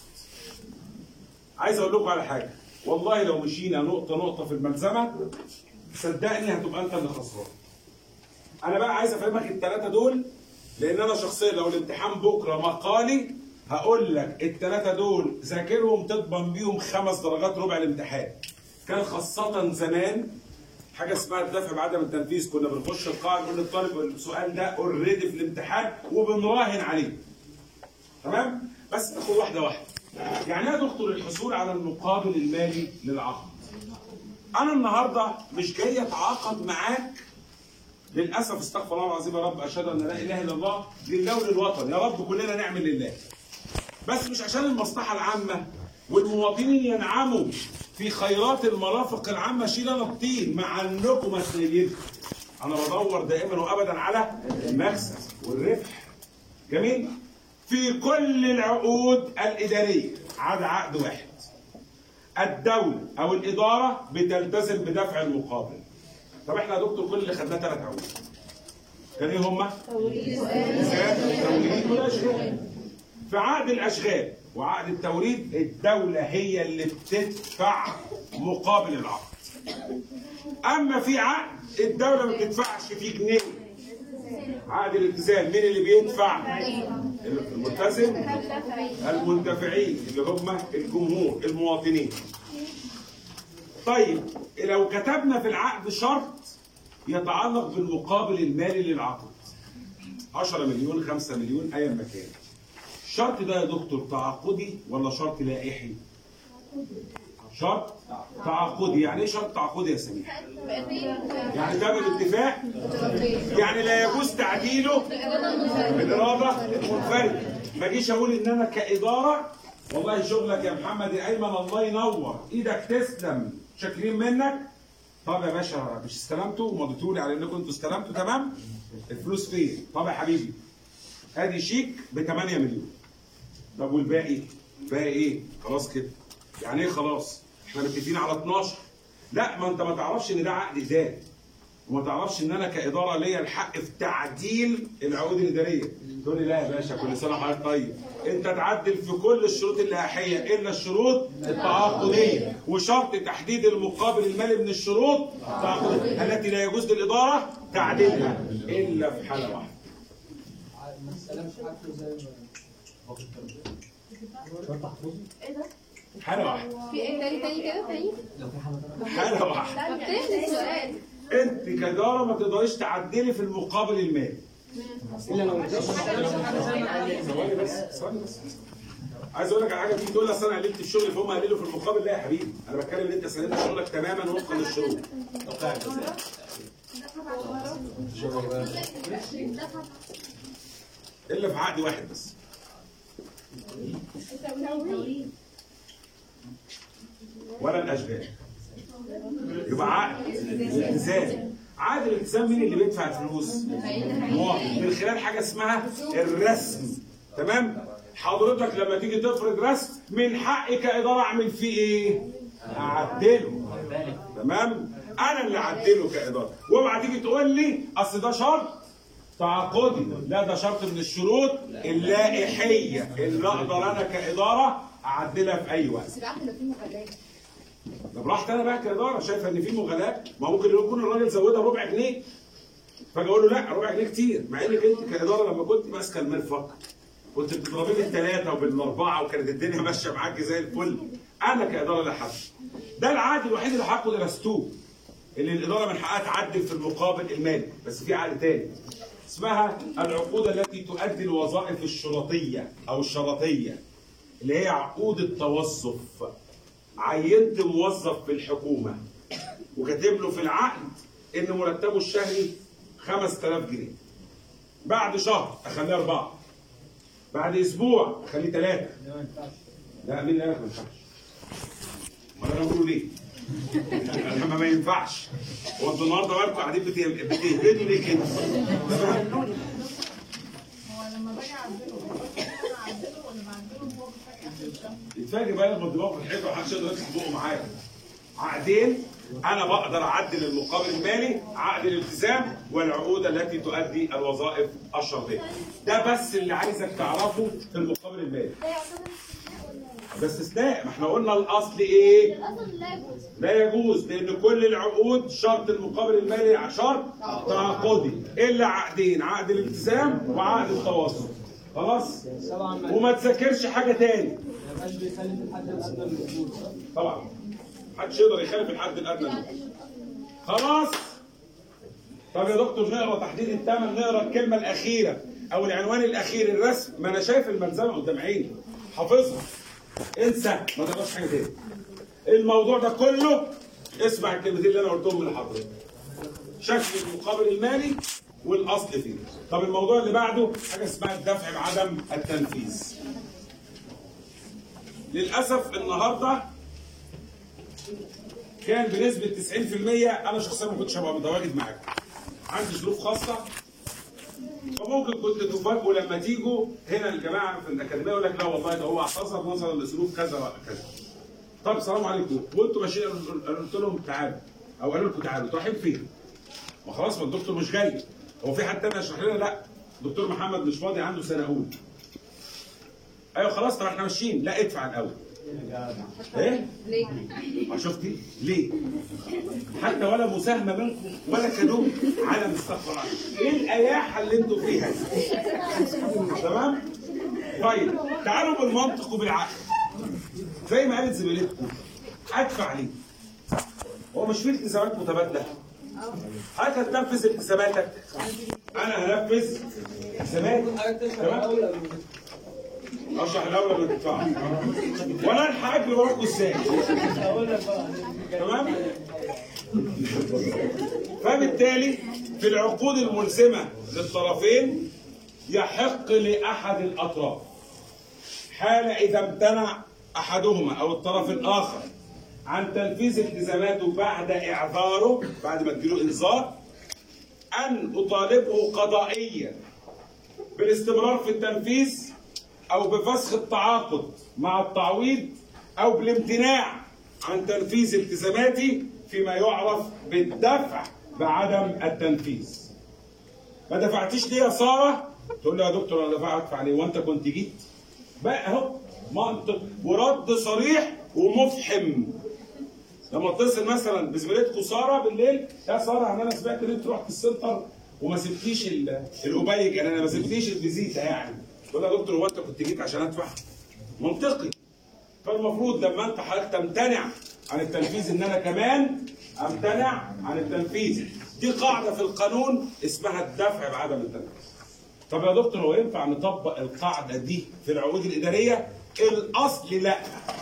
عايز اقول لكم على حاجه والله لو مشينا نقطه نقطه في الملزمه صدقني هتبقى انت اللي خسران انا بقى عايز افهمك الثلاثه دول لان انا شخصيا لو الامتحان بكره مقالي هقول لك الثلاثه دول ذاكرهم تضمن بيهم خمس درجات ربع الامتحان كان خاصه زمان حاجه اسمها الدفع بعدم التنفيذ كنا بنخش القاعه نقول للطالب السؤال ده اوريدي في الامتحان وبنراهن عليه تمام بس ناخد واحده واحده يعني ايه يا دكتور الحصول على المقابل المالي للعقد انا النهارده مش جاي اتعاقد معاك للاسف استغفر الله العظيم يا رب اشهد ان لا اله الا الله لله وللوطن يا رب كلنا نعمل لله بس مش عشان المصلحه العامه والمواطنين ينعموا في خيرات المرافق العامه شيل انا الطين مع انكم مسؤولين انا بدور دائما وابدا على المكسب والربح جميل في كل العقود الاداريه عدا عقد واحد الدوله او الاداره بتلتزم بدفع المقابل طب احنا يا دكتور كل اللي خدناه ثلاث عقود كان ايه هما؟ توريد والاشغال في عقد الاشغال وعقد التوريد الدوله هي اللي بتدفع مقابل العقد اما في عقد الدوله ما بتدفعش فيه جنيه عقد الالتزام مين اللي بيدفع الملتزم المنتفعين اللي هم الجمهور المواطنين طيب لو كتبنا في العقد شرط يتعلق بالمقابل المالي للعقد 10 مليون 5 مليون ايا ما كان الشرط ده يا دكتور تعاقدي ولا شرط لائحي؟ شرط تعاقدي يعني ايه شرط تعاقدي يا سميح؟ يعني ده بالاتفاق يعني لا يجوز تعديله بالاراده المنفرده ما اجيش اقول ان انا كاداره والله شغلك يا محمد يا ايمن الله ينور ايدك تسلم شاكرين منك طب يا باشا مش استلمتوا ومضيتوا لي على انكم انتوا استلمتوا تمام الفلوس فين طب يا حبيبي ادي شيك ب 8 مليون طب والباقي باقي ايه خلاص كده يعني ايه خلاص احنا متفقين على 12 لا ما انت ما تعرفش ان ده عقد اداري وما تعرفش ان انا كاداره ليا الحق في تعديل العقود الاداريه تقول لي لا يا باشا كل سنه وحضرتك طيب انت تعدل في كل الشروط اللائحيه الا الشروط التعاقديه وشرط تحديد المقابل المالي من الشروط التعاقديه التي لا يجوز للاداره تعديلها الا في حاله واحده ما استلمش حاجته زي ايه ده؟ حاله واحده في ايه تاني تاني كده تاني حاله واحده لا طب تاني السؤال انت كاداره ما تقدريش تعدلي في المقابل المالي الا لو ثواني بس ثواني بس عايز اقول لك على حاجه تيجي تقول لي اصل انا قللت في شغلي فهم قللوا في المقابل لا يا حبيبي انا بتكلم ان انت سلمت شغلك تماما وفقا للشروط الا في عقد واحد بس ولا الاشغال يبقى عقد الالتزام عقد الالتزام مين اللي بيدفع الفلوس؟ المواطن من خلال حاجه اسمها الرسم تمام؟ حضرتك لما تيجي تفرض رسم من حقي كاداره اعمل فيه ايه؟ اعدله تمام؟ انا اللي اعدله كاداره اوعى تيجي تقول لي اصل ده شرط تعاقدي لا ده شرط من الشروط اللائحيه اللي اقدر انا كاداره اعدلها في اي وقت بس العقد لو فيه مخالفات طب رحت انا بقى كاداره شايفه ان في مغالاه ما ممكن يكون الراجل زودها ربع جنيه فاجي اقول له لا ربع جنيه كتير مع انك انت كاداره لما كنت ماسكه المرفق كنت بتضربي بالثلاثه وبالاربعه وكانت الدنيا ماشيه معاك زي الفل انا كاداره لا حد ده العقد الوحيد اللي حقه درستوه اللي الاداره من حقها تعدل في المقابل المالي بس في عقد تاني اسمها العقود التي تؤدي الوظائف الشرطيه او الشرطيه اللي هي عقود التوظف عينت موظف في الحكومه وكاتب له في العقد ان مرتبه الشهري 5000 جنيه بعد شهر اخليه اربعه بعد اسبوع اخليه ثلاثه لا مين اللي قال لك ما ينفعش؟ امال انا بقول ليه؟ لما ما ينفعش هو انتوا النهارده بالكم قاعدين بت- بتهبدوا ليه كده؟ تمام؟ هو لما باجي اعدله انا اعدله ولا بعدله هو بيفاجئ يتفاجئ بقى لما دماغه في الحيطه ومحدش يقدر يفتح بقه معايا عقدين انا بقدر اعدل المقابل المالي عقد الالتزام والعقود التي تؤدي الوظائف الشرطيه ده بس اللي عايزك تعرفه في المقابل المالي ده يعتبر استثناء ولا ده استثناء ما احنا قلنا الاصل ايه الاصل لا يجوز لا يجوز لان كل العقود شرط المقابل المالي شرط تعاقدي الا عقدين عقد الالتزام وعقد التواصل خلاص طبعا ما وما تذاكرش حاجه تاني يبقاش بيخلي الحد الادنى من الوجود طبعا محدش يقدر يخالف الحد الادنى منه. خلاص طب يا دكتور نقرا تحديد الثمن نقرا الكلمه الاخيره او العنوان الاخير الرسم ما انا شايف الملزمه قدام عيني حافظها انسى ما تقراش حاجه تاني الموضوع ده كله اسمع الكلمتين اللي انا قلتهم من حضرتك شكل المقابل المالي والاصل فيه طب الموضوع اللي بعده حاجه اسمها الدفع بعدم التنفيذ للاسف النهارده كان بنسبه 90% انا شخصيا ما كنتش هبقى متواجد معاكم عندي ظروف خاصه فممكن كنت تفاجئوا لما تيجوا هنا الجماعه في الاكاديميه يقول لك لا والله ده هو اعتذر نظرا لظروف كذا وكذا طب السلام عليكم وانتوا ماشيين قلت لهم تعالوا او قالوا لكم تعالوا انتوا رايحين فين؟ ما خلاص ما الدكتور مش جاي هو في حد تاني يشرح لنا لا دكتور محمد مش فاضي عنده سنه اولى ايوه خلاص طب احنا ماشيين لا ادفع الاول ايه؟ ليه؟ ما شفتي؟ ليه؟ حتى ولا مساهمه منكم ولا كادو على مستقبل ايه الاياحه اللي انتوا فيها دي؟ تمام؟ طيب تعالوا بالمنطق وبالعقل زي ما قالت زميلتكم ادفع ليه؟ هو مش في التزامات متبادله؟ حضرتك هتنفذ التزاماتك انا هنفذ التزاماتي حاجه تشرح تمام؟ الاول قبل ما اشرح الاول قبل ما تدفع وانا الحق اجري وراكم ازاي؟ اقول لك بقى تمام؟ فبالتالي في العقود الملزمة للطرفين يحق لأحد الأطراف حال إذا امتنع أحدهما أو الطرف الآخر عن تنفيذ التزاماته بعد إعذاره بعد ما تجيله إنذار أن أطالبه قضائيا بالاستمرار في التنفيذ أو بفسخ التعاقد مع التعويض أو بالامتناع عن تنفيذ التزاماتي فيما يعرف بالدفع بعدم التنفيذ. ما دفعتيش ليه يا ساره؟ تقول لي يا دكتور انا دفعت ادفع ليه وانت كنت جيت؟ بقى اهو منطق ورد صريح ومفحم. لما اتصل مثلا بزميلتكم ساره بالليل يا ساره انا سمعت ان انت رحت السنتر وما سبتيش ال- الأبيج يعني انا ما سبتيش الفيزيتا يعني. تقول لها يا دكتور هو انت كنت جيت عشان ادفع؟ منطقي. فالمفروض لما انت حضرتك تمتنع عن التنفيذ ان انا كمان امتنع عن التنفيذ دي قاعده في القانون اسمها الدفع بعدم التنفيذ طب يا دكتور هو ينفع نطبق القاعده دي في العقود الاداريه الاصل لا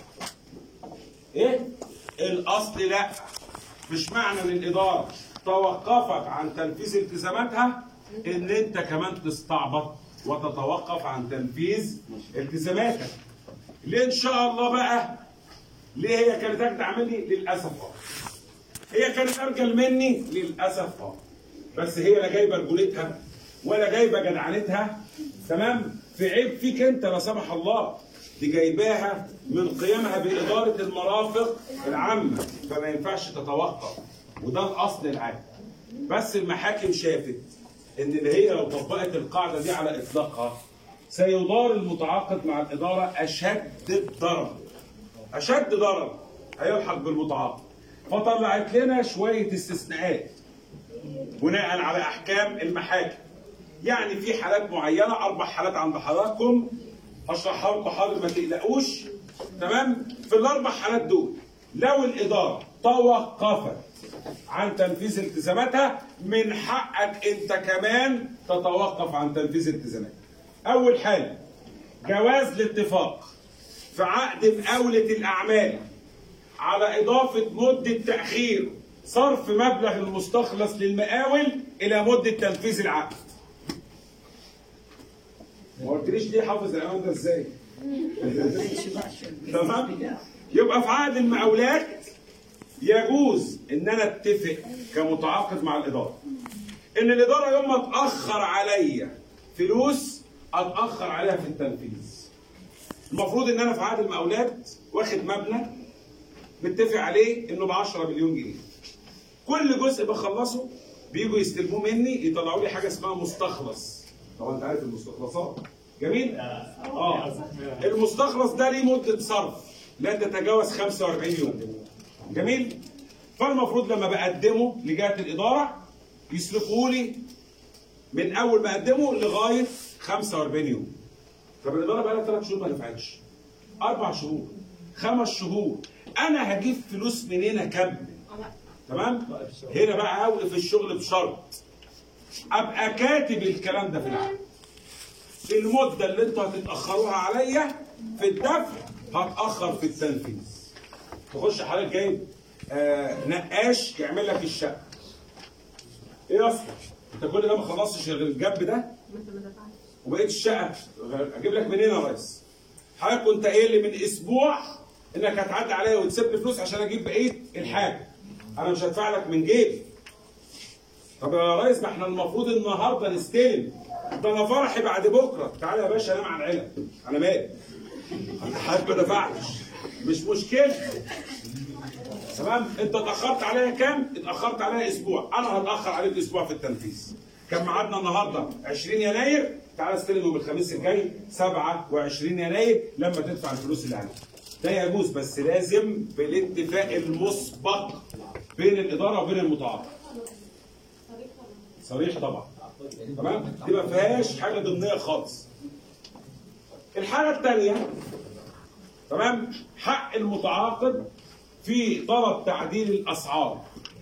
ايه الاصل لا مش معنى ان الاداره توقفت عن تنفيذ التزاماتها ان انت كمان تستعبط وتتوقف عن تنفيذ التزاماتك ليه ان شاء الله بقى ليه هي كانت اجدع مني للاسف اه هي كانت ارجل مني للاسف اه بس هي لا جايبه رجولتها ولا جايبه جدعنتها تمام في عيب فيك انت لا سمح الله دي جايباها من قيامها باداره المرافق العامه فما ينفعش تتوقف وده الاصل العام بس المحاكم شافت ان اللي هي لو طبقت القاعده دي على اطلاقها سيضار المتعاقد مع الاداره اشد الضرر اشد ضرر هيلحق بالمتعاقد فطلعت لنا شويه استثناءات بناء على احكام المحاكم يعني في حالات معينه اربع حالات عند حضراتكم اشرحها لكم حاضر ما تقلقوش تمام في الاربع حالات دول لو الاداره توقفت عن تنفيذ التزاماتها من حقك انت كمان تتوقف عن تنفيذ التزاماتك اول حاله جواز الاتفاق في عقد مقاولة الأعمال على إضافة مدة تأخير صرف مبلغ المستخلص للمقاول إلى مدة تنفيذ العقد. ما قلتليش ليه حافظ العنوان ده إزاي؟ تمام؟ يبقى في عقد المقاولات يجوز إن أنا أتفق كمتعاقد مع الإدارة إن الإدارة يوم ما تأخر عليا فلوس أتأخر عليها في التنفيذ. المفروض ان انا في عقد المقاولات واخد مبنى متفق عليه انه ب 10 مليون جنيه. كل جزء بخلصه بيجوا يستلموه مني يطلعوا لي حاجه اسمها مستخلص. طبعا انت عارف المستخلصات. جميل؟ اه المستخلص ده ليه مده صرف لا تتجاوز 45 يوم. جميل؟ فالمفروض لما بقدمه لجهه الاداره يسلكوا لي من اول ما اقدمه لغايه 45 يوم. طب الاداره بقى لها ثلاث شهور ما دفعتش اربع شهور خمس شهور انا هجيب فلوس منين اكمل تمام هنا بقى اوقف الشغل بشرط ابقى كاتب الكلام ده في العقد المده اللي انتوا هتتاخروها عليا في الدفع هتاخر في التنفيذ تخش حضرتك جايب آه نقاش يعمل لك الشقه ايه يا اسطى انت كل ده ما خلصتش غير الجنب ده وبقيت الشقه اجيب لك منين يا ريس؟ حضرتك كنت قايل لي من اسبوع انك هتعدي عليا وتسيب لي فلوس عشان اجيب بقيه الحاجه. انا مش هدفع لك من جيبي. طب يا ريس ما احنا المفروض النهارده نستلم. ده انا فرحي بعد بكره، تعالى يا باشا انام على العلب. انا مالي. انا حضرتك ما دفعتش. مش مشكله. تمام؟ انت اتاخرت عليا كام؟ اتاخرت عليا اسبوع، انا هتاخر عليك اسبوع في التنفيذ. كان ميعادنا النهارده 20 يناير تعالى استلم يوم الخميس الجاي 27 يناير لما تدفع الفلوس اللي عليك. ده يجوز بس لازم بالاتفاق المسبق بين الاداره وبين المتعاقد. صريح طبعا. تمام؟ دي ما فيهاش حاجه ضمنيه خالص. الحاله الثانيه تمام؟ حق المتعاقد في طلب تعديل الاسعار.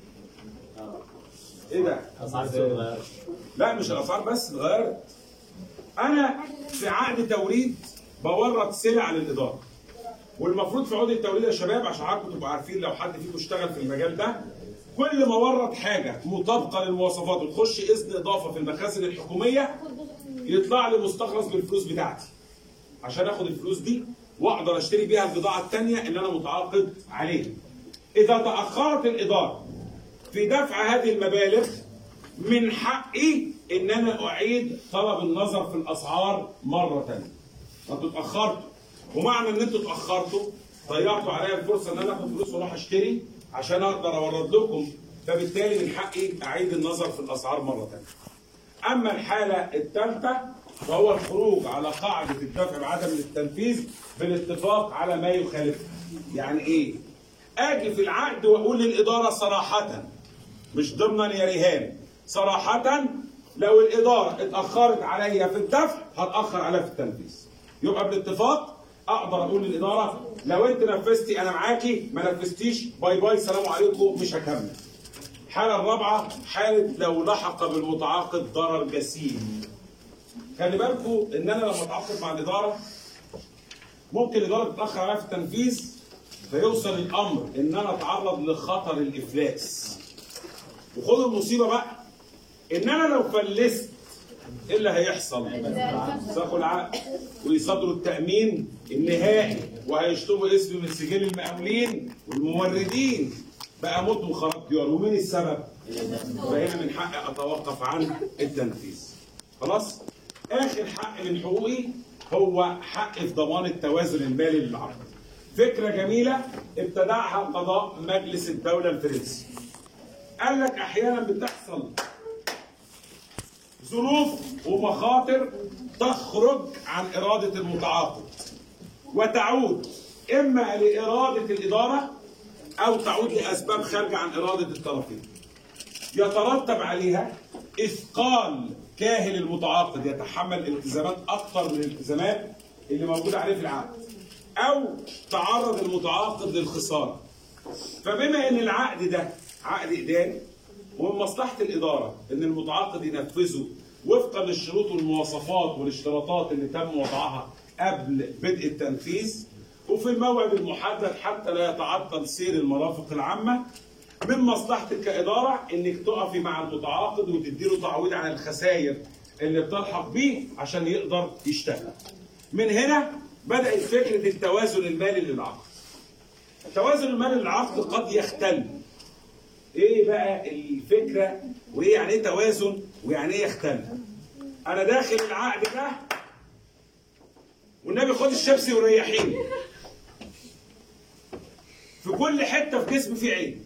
ايه ده؟ اسعار السوق لا مش الاسعار بس اتغيرت انا في عقد توريد بورد سلع للاداره والمفروض في عقد التوريد يا شباب عشان حضراتكم تبقوا عارفين لو حد فيكم اشتغل في المجال ده كل ما ورد حاجه مطابقه للمواصفات وتخش اذن اضافه في المخازن الحكوميه يطلع لي مستخلص بالفلوس بتاعتي عشان اخد الفلوس دي واقدر اشتري بيها البضاعه الثانيه اللي انا متعاقد عليها. اذا تاخرت الاداره في دفع هذه المبالغ من حقي ان انا اعيد طلب النظر في الاسعار مره ثانيه. انتوا اتاخرتوا ومعنى ان انتوا اتاخرتوا ضيعتوا عليا الفرصه ان انا اخد فلوس واروح اشتري عشان اقدر اورد لكم فبالتالي من حقي اعيد النظر في الاسعار مره ثانيه. اما الحاله الثالثه فهو الخروج على قاعده الدفع بعدم التنفيذ بالاتفاق على ما يخالفها. يعني ايه؟ اجي في العقد واقول للاداره صراحه مش ضمنا يا ريهان صراحه لو الاداره اتاخرت عليا في الدفع هتاخر عليها في التنفيذ. يبقى بالاتفاق اقدر اقول للاداره لو انت نفذتي انا معاكي ما نفذتيش باي باي سلام عليكم مش هكمل. الحاله الرابعه حاله لو لحق بالمتعاقد ضرر جسيم. خلي بالكم ان انا لما اتعاقد مع الاداره ممكن الاداره تتاخر عليا في التنفيذ فيوصل الامر ان انا اتعرض لخطر الافلاس وخد المصيبه بقى ان انا لو فلست ايه اللي هيحصل؟ ساقوا العقد ويصدروا التامين النهائي وهيشطبوا اسمي من سجل المقاولين والموردين بقى موت وخراب ديار ومين السبب؟ فهنا من حقي اتوقف عن التنفيذ خلاص؟ اخر حق من حقوقي هو حق في ضمان التوازن المالي للعقد فكره جميله ابتدعها قضاء مجلس الدوله الفرنسي قال لك احيانا بتحصل ظروف ومخاطر تخرج عن إرادة المتعاقد وتعود إما لإرادة الإدارة أو تعود لأسباب خارجة عن إرادة الطرفين يترتب عليها إثقال كاهل المتعاقد يتحمل التزامات أكثر من الالتزامات اللي موجودة عليه في العقد أو تعرض المتعاقد للخسارة فبما ان العقد ده عقد اداري ومن مصلحه الاداره ان المتعاقد ينفذه وفقا للشروط والمواصفات والاشتراطات اللي تم وضعها قبل بدء التنفيذ وفي الموعد المحدد حتى لا يتعطل سير المرافق العامه من مصلحتك كاداره انك تقفي مع المتعاقد وتديله تعويض عن الخسائر اللي بتلحق بيه عشان يقدر يشتغل. من هنا بدات فكره التوازن المالي للعقد. التوازن المالي للعقد قد يختل ايه بقى الفكره وايه يعني ايه توازن ويعني ايه يختل انا داخل العقد ده والنبي خد الشمسي وريحيني في كل حته في جسمي في عين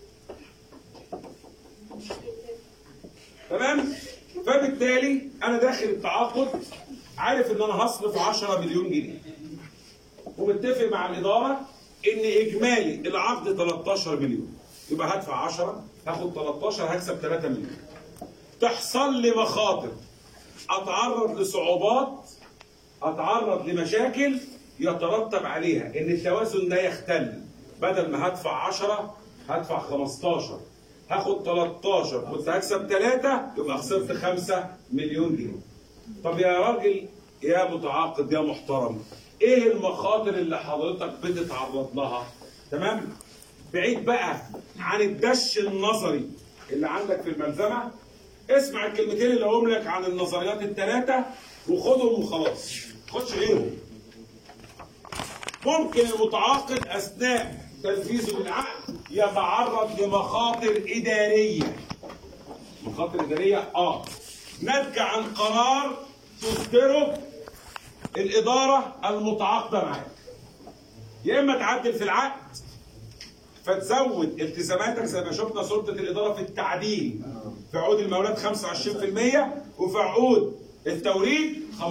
تمام فبالتالي انا داخل التعاقد عارف ان انا هصرف 10 مليون جنيه ومتفق مع الاداره ان اجمالي العقد 13 مليون يبقى هدفع 10 هاخد 13 هكسب 3 مليون تحصل لي مخاطر اتعرض لصعوبات اتعرض لمشاكل يترتب عليها ان التوازن ده يختل بدل ما هدفع 10 هدفع 15 هاخد 13 كنت هكسب 3 يبقى خسرت 5 مليون جنيه طب يا راجل يا متعاقد يا محترم ايه المخاطر اللي حضرتك بتتعرض لها تمام بعيد بقى عن الدش النظري اللي عندك في الملزمه اسمع الكلمتين اللي هقولهم لك عن النظريات الثلاثه وخدهم وخلاص خدش غيرهم ممكن المتعاقد اثناء تنفيذه للعقد يتعرض لمخاطر اداريه مخاطر اداريه اه ناتجه عن قرار تصدره الاداره المتعاقده معاك يا اما تعدل في العقد فتزود التزاماتك زي ما شفنا سلطه الاداره في التعديل في عقود المولات 25% وفي عقود التوريد 15%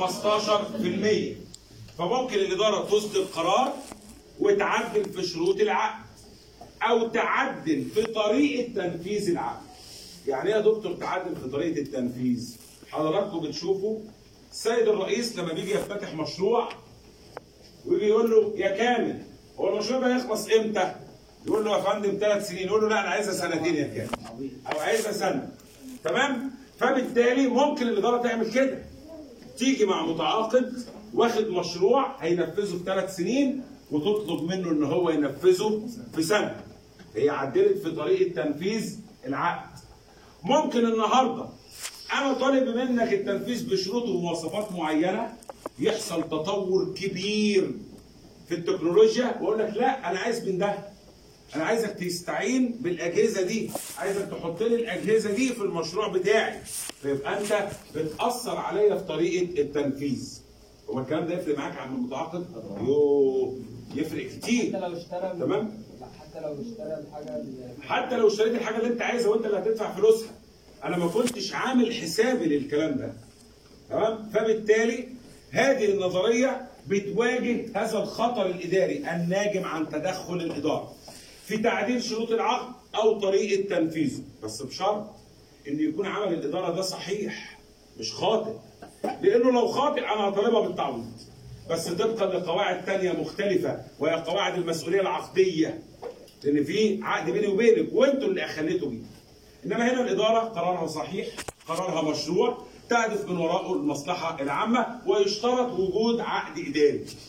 فممكن الاداره تصدر قرار وتعدل في شروط العقد او تعدل في طريقه تنفيذ العقد يعني ايه يا دكتور تعدل في طريقه التنفيذ حضراتكم بتشوفوا السيد الرئيس لما بيجي يفتتح مشروع ويجي يقول له يا كامل هو المشروع ده يخلص امتى؟ يقول له يا فندم ثلاث سنين يقول له لا انا عايزها سنتين يا كامل او عايزها سنه تمام؟ فبالتالي ممكن الاداره تعمل كده تيجي مع متعاقد واخد مشروع هينفذه في ثلاث سنين وتطلب منه ان هو ينفذه في سنه هي عدلت في طريقه تنفيذ العقد ممكن النهارده انا طالب منك التنفيذ بشروط ومواصفات معينه يحصل تطور كبير في التكنولوجيا واقول لك لا انا عايز من ده انا عايزك تستعين بالاجهزه دي عايزك تحط لي الاجهزه دي في المشروع بتاعي فيبقى انت بتاثر عليا في طريقه التنفيذ هو الكلام ده يفرق معاك عن المتعاقد يوه يفرق كتير حتى لو اشترى تمام. لا حتى لو اشترى الحاجه اللي حتى لو اشتريت الحاجه اللي انت عايزها وانت اللي هتدفع فلوسها انا ما كنتش عامل حسابي للكلام ده تمام فبالتالي هذه النظريه بتواجه هذا الخطر الاداري الناجم عن تدخل الاداره في تعديل شروط العقد او طريقه تنفيذه بس بشرط ان يكون عمل الاداره ده صحيح مش خاطئ لانه لو خاطئ انا هطالبها بالتعويض بس طبقا لقواعد تانية مختلفة وهي قواعد المسؤولية العقدية لأن في عقد بيني وبينك وأنتوا اللي أخليتوا بيه. إنما هنا الإدارة قرارها صحيح، قرارها مشروع، تهدف من وراءه المصلحة العامة ويشترط وجود عقد إداري.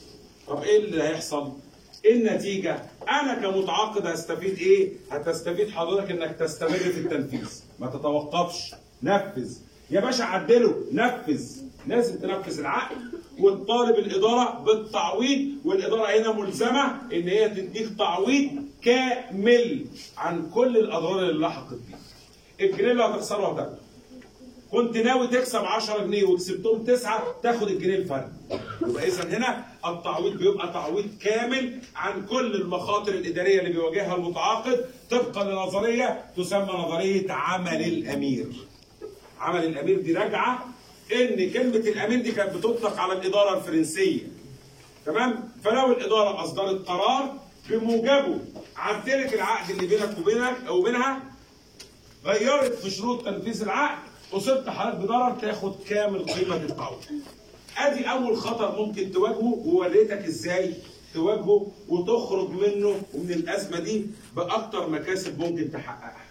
طب ايه اللي هيحصل؟ النتيجة أنا كمتعاقد هستفيد إيه؟ هتستفيد حضرتك إنك تستمر في التنفيذ، ما تتوقفش، نفذ. يا باشا عدله، نفذ، لازم تنفذ العقد وتطالب الإدارة بالتعويض والإدارة هنا ملزمة إن هي تديك تعويض كامل عن كل الأضرار اللي لحقت بيه. الجنيه اللي هتخسره هتاخده. كنت ناوي تكسب 10 جنيه وكسبتهم تسعة تاخد الجنيه الفرق يبقى اذا هنا التعويض بيبقى تعويض كامل عن كل المخاطر الاداريه اللي بيواجهها المتعاقد طبقا لنظريه تسمى نظريه عمل الامير عمل الامير دي راجعه ان كلمه الامير دي كانت بتطلق على الاداره الفرنسيه تمام فلو الاداره اصدرت قرار بموجبه عدلت العقد اللي بينك وبينك او بينها غيرت في شروط تنفيذ العقد اصبت حضرتك بضرر تاخد كامل قيمه التعويض. ادي اول خطر ممكن تواجهه ووريتك ازاي تواجهه وتخرج منه ومن الازمه دي باكتر مكاسب ممكن تحققها.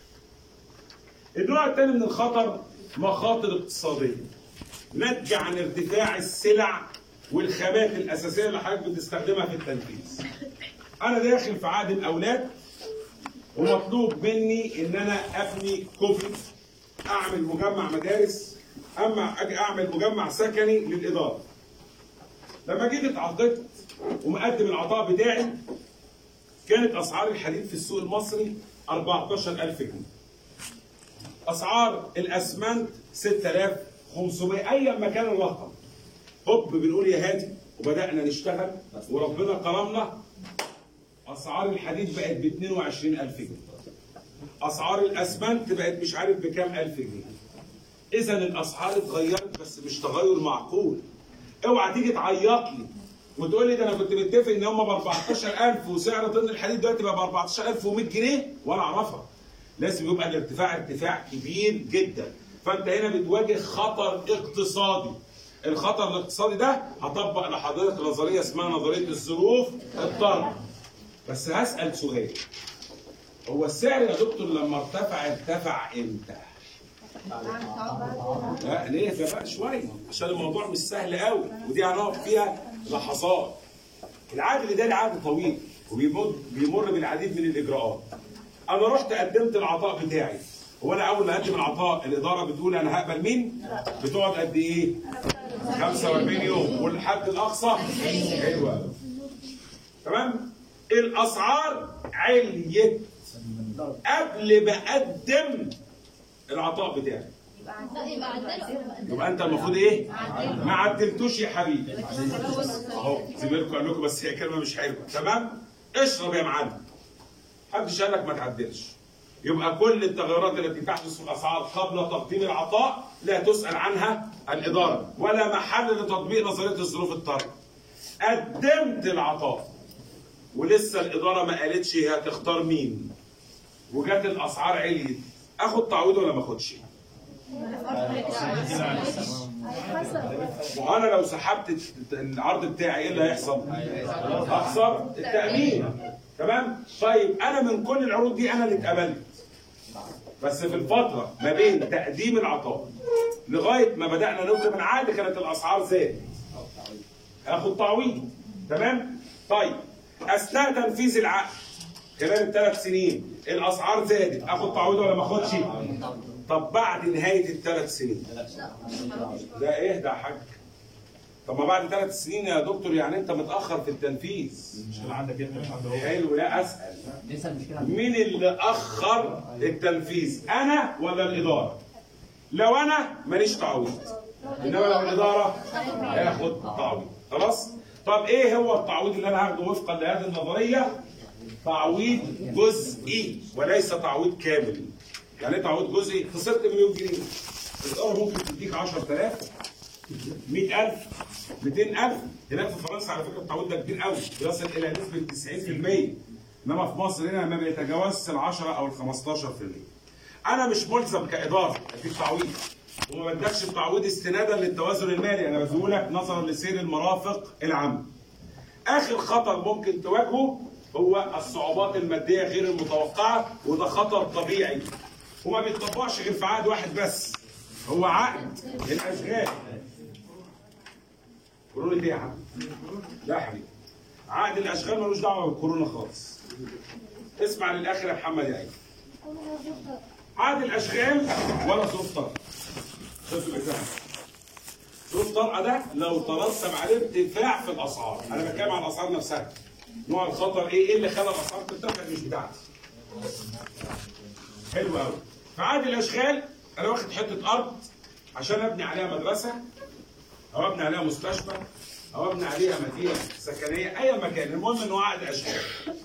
النوع الثاني من الخطر مخاطر اقتصاديه. ناتجه عن ارتفاع السلع والخامات الاساسيه اللي حضرتك بتستخدمها في التنفيذ. انا داخل في عقد الاولاد ومطلوب مني ان انا ابني كوفي اعمل مجمع مدارس اما اجي اعمل مجمع سكني للاداره لما جيت اتعاقدت ومقدم العطاء بتاعي كانت اسعار الحديد في السوق المصري 14000 جنيه اسعار الاسمنت 6500 ايا ما كان الرقم هوب بنقول يا هادي وبدانا نشتغل وربنا كرمنا اسعار الحديد بقت ب 22000 جنيه اسعار الاسمنت بقت مش عارف بكام الف جنيه اذا الاسعار اتغيرت بس مش تغير معقول اوعى تيجي تعيط لي وتقول لي ده انا كنت متفق ان هم ب 14000 وسعر طن الحديد دلوقتي بقى ب 14100 جنيه ولا اعرفها لازم يبقى الارتفاع ارتفاع كبير جدا فانت هنا بتواجه خطر اقتصادي الخطر الاقتصادي ده هطبق لحضرتك نظريه اسمها نظريه الظروف الضرب بس هسال سؤال هو السعر يا دكتور لما ارتفع ارتفع امتى؟ لا ليه ده بقى شويه عشان الموضوع مش سهل قوي ودي هنقف فيها لحظات العقد الاداري عقد طويل وبيمر بيمر بالعديد من الاجراءات انا رحت قدمت العطاء بتاعي هو انا اول ما اقدم العطاء الاداره بتقول انا هقبل مين؟ بتقعد قد ايه؟ 45 يوم والحد الاقصى حلو قوي تمام؟ الاسعار عليت قبل ما اقدم العطاء بتاعي يبقى عدله يبقى انت المفروض ايه؟ ما عدلتوش يا حبيبي اهو زميلكم قال لكم بس هي كلمه مش حلوه تمام؟ اشرب يا معلم محدش قال لك ما تعدلش يبقى كل التغيرات التي تحدث في الاسعار قبل تقديم العطاء لا تسال عنها الاداره ولا محل لتطبيق نظريه الظروف الطارئه. قدمت العطاء ولسه الاداره ما قالتش هي هتختار مين وجات الاسعار عليت اخد تعويض ولا ما اخدش؟ وانا لو سحبت الت- العرض بتاعي ايه اللي هيحصل؟ هخسر التامين تمام؟ طيب انا من كل العروض دي انا اللي اتقبلت بس في الفتره ما بين تقديم العطاء لغايه ما بدانا نوقف العقد كانت الاسعار زادت هاخد تعويض تمام؟ طيب اثناء تنفيذ العقد خلال الثلاث سنين الاسعار زادت اخد تعويض ولا ما اخدش؟ طب بعد نهايه الثلاث سنين ده ايه ده يا حاج؟ طب ما بعد ثلاث سنين يا دكتور يعني انت متاخر في التنفيذ مش اللي عندك انت مش عنده هو حلو لا اسال لسه المشكله مين اللي اخر التنفيذ انا ولا الاداره لو انا ماليش تعويض انما لو الاداره هاخد تعويض خلاص طب ايه هو التعويض اللي انا هاخده وفقا لهذه النظريه تعويض جزئي وليس تعويض كامل يعني ايه تعويض جزئي خسرت مليون جنيه الاداره ممكن تديك 10000 100000 200000 هناك في فرنسا على فكره التعويض ده كبير قوي بيصل الى نسبه 90% انما في مصر هنا ما بيتجاوزش ال 10 او ال 15% انا مش ملزم كاداره اديك تعويض وما بدكش التعويض استنادا للتوازن المالي انا بديهولك نظرا لسير المرافق العامه اخر خطر ممكن تواجهه هو الصعوبات الماديه غير المتوقعه وده خطر طبيعي وما بيتطبقش غير في عقد واحد بس هو عقد الاشغال قولوا لي ليه يا عم لا يا حبيبي عقد الاشغال ملوش دعوه بالكورونا خالص اسمع للاخر يا محمد يا عيد عقد الاشغال ولا ظروف طارئه شوف الإكرام. ظروف طارئه ده لو ترتب عليه ارتفاع في الاسعار انا بتكلم عن الاسعار نفسها نوع الخطر ايه ايه اللي خلى الاسعار ترتفع مش بتاعتي حلو قوي فعقد الاشغال انا واخد حته ارض عشان ابني عليها مدرسه او ابني عليها مستشفى او ابني عليها مدينه سكنيه اي مكان المهم انه عقد اشغال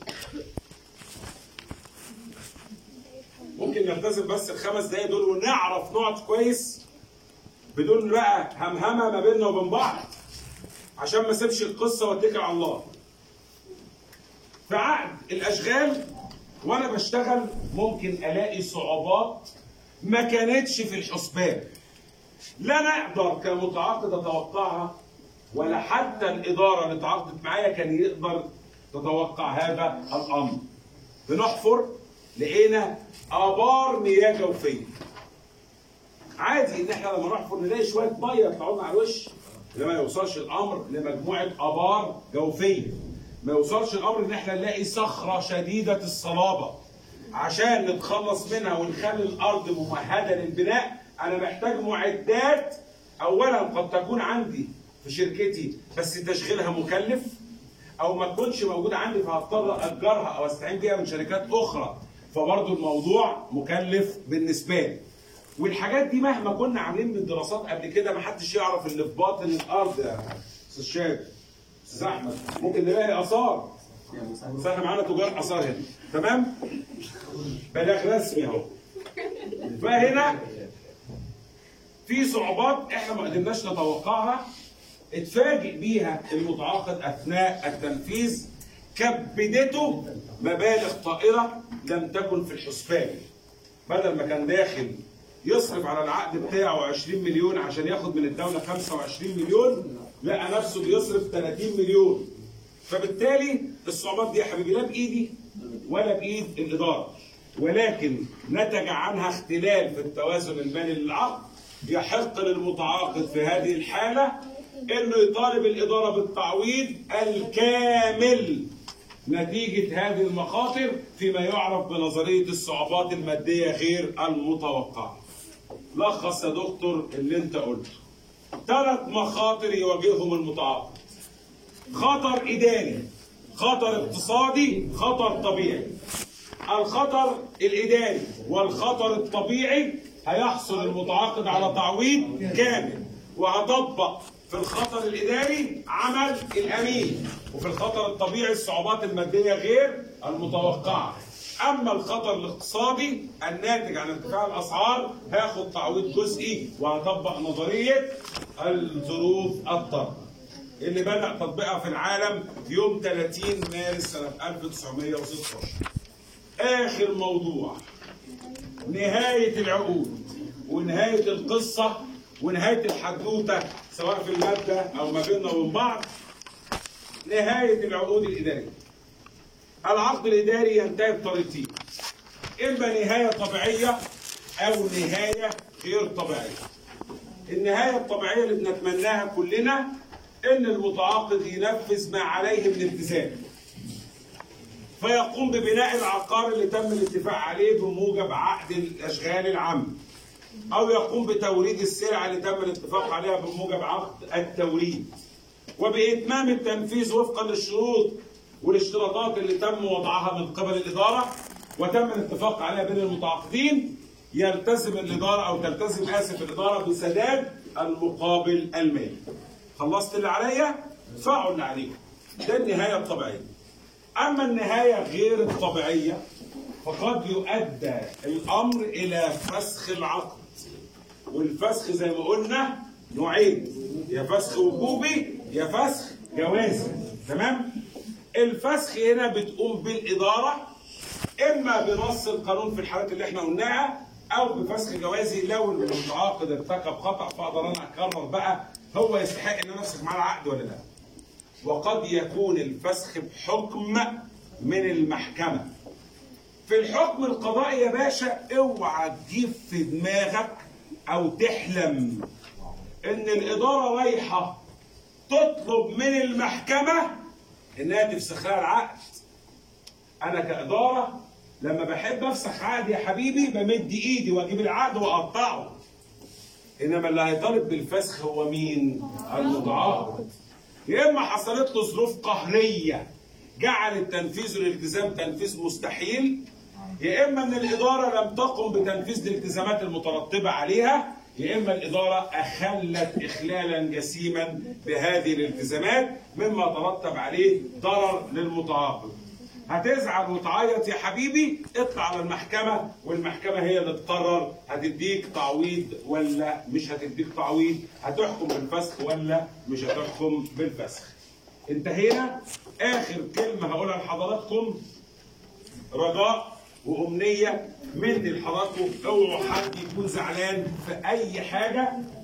ممكن نلتزم بس الخمس دقايق دول ونعرف نقعد كويس بدون بقى همهمه ما بيننا وبين بعض عشان ما اسيبش القصه واتكل على الله. في عقد الاشغال وانا بشتغل ممكن الاقي صعوبات ما كانتش في الحسبان. لا نقدر كمتعاقد اتوقعها ولا حتى الاداره اللي اتعاقدت معايا كان يقدر تتوقع هذا الامر. بنحفر لقينا ابار مياه جوفيه. عادي ان احنا لما نحفر نلاقي شويه ميه يطلعوا لنا على الوش انما ما يوصلش الامر لمجموعه ابار جوفيه ما يوصلش الامر ان احنا نلاقي صخره شديده الصلابه عشان نتخلص منها ونخلي الارض ممهده للبناء انا محتاج معدات اولا قد تكون عندي في شركتي بس تشغيلها مكلف او ما تكونش موجوده عندي فهضطر اجرها او استعين بيها من شركات اخرى فبرضه الموضوع مكلف بالنسبه لي والحاجات دي مهما كنا عاملين من دراسات قبل كده ما حدش يعرف اللي في باطن الارض يا استاذ شاد استاذ احمد ممكن نلاقي اثار بس احنا معانا تجار اثار هنا تمام بلاغ رسمي اهو فهنا في صعوبات احنا ما قدرناش نتوقعها اتفاجئ بيها المتعاقد اثناء التنفيذ كبدته مبالغ طائله لم تكن في الحسبان بدل ما كان داخل يصرف على العقد بتاعه 20 مليون عشان ياخد من الدوله 25 مليون لقى نفسه بيصرف 30 مليون فبالتالي الصعوبات دي يا حبيبي لا بايدي ولا بايد الاداره ولكن نتج عنها اختلال في التوازن المالي للعقد يحق للمتعاقد في هذه الحاله انه يطالب الاداره بالتعويض الكامل نتيجة هذه المخاطر فيما يعرف بنظرية الصعوبات المادية غير المتوقعة. لخص يا دكتور اللي انت قلته. ثلاث مخاطر يواجههم المتعاقد. خطر إداري، خطر اقتصادي، خطر طبيعي. الخطر الإداري والخطر الطبيعي هيحصل المتعاقد على تعويض كامل وهطبق في الخطر الاداري عمل الامين وفي الخطر الطبيعي الصعوبات الماديه غير المتوقعه اما الخطر الاقتصادي الناتج عن ارتفاع الاسعار هاخد تعويض جزئي وهطبق نظريه الظروف الطارئه اللي بدا تطبيقها في العالم يوم 30 مارس سنه 1916 اخر موضوع نهايه العقود ونهايه القصه ونهايه الحدوته سواء في الماده او ما بيننا وبين بعض نهايه العقود الاداريه. العقد الاداري ينتهي بطريقتين اما نهايه طبيعيه او نهايه غير طبيعيه. النهايه الطبيعيه اللي بنتمناها كلنا ان المتعاقد ينفذ ما عليه من التزام. فيقوم ببناء العقار اللي تم الاتفاق عليه بموجب عقد الاشغال العام. أو يقوم بتوريد السلع اللي تم الاتفاق عليها بموجب عقد التوريد وبإتمام التنفيذ وفقا للشروط والاشتراطات اللي تم وضعها من قبل الإدارة وتم الاتفاق عليها بين المتعاقدين يلتزم الإدارة أو تلتزم آسف الإدارة بسداد المقابل المالي. خلصت اللي عليا؟ ادفعوا اللي عليكم. ده النهاية الطبيعية. أما النهاية غير الطبيعية فقد يؤدى الأمر إلى فسخ العقد. والفسخ زي ما قلنا نوعين يا فسخ وجوبي يا فسخ جوازي تمام الفسخ هنا بتقوم بالاداره اما بنص القانون في الحالات اللي احنا قلناها او بفسخ جوازي لو المتعاقد ارتكب خطا فاقدر انا اقرر بقى هو يستحق ان انا افسخ معاه العقد ولا لا وقد يكون الفسخ بحكم من المحكمه في الحكم القضائي يا باشا اوعى تجيب في دماغك او تحلم ان الاداره رايحه تطلب من المحكمه انها تفسخ لها العقد انا كاداره لما بحب افسخ عقد يا حبيبي بمد ايدي واجيب العقد واقطعه انما اللي هيطالب بالفسخ هو مين المتعاقد يا اما حصلت له ظروف قهريه جعلت تنفيذ الالتزام تنفيذ مستحيل يا اما ان الاداره لم تقم بتنفيذ الالتزامات المترتبه عليها يا اما الاداره اخلت اخلالا جسيما بهذه الالتزامات مما ترتب عليه ضرر للمتعاقد هتزعل وتعيط يا حبيبي اطلع على المحكمة والمحكمة هي اللي تقرر هتديك تعويض ولا مش هتديك تعويض هتحكم بالفسخ ولا مش هتحكم بالفسخ انتهينا اخر كلمة هقولها لحضراتكم رجاء وامنية مني لحضراتكم اوعوا حد يكون زعلان في اي حاجة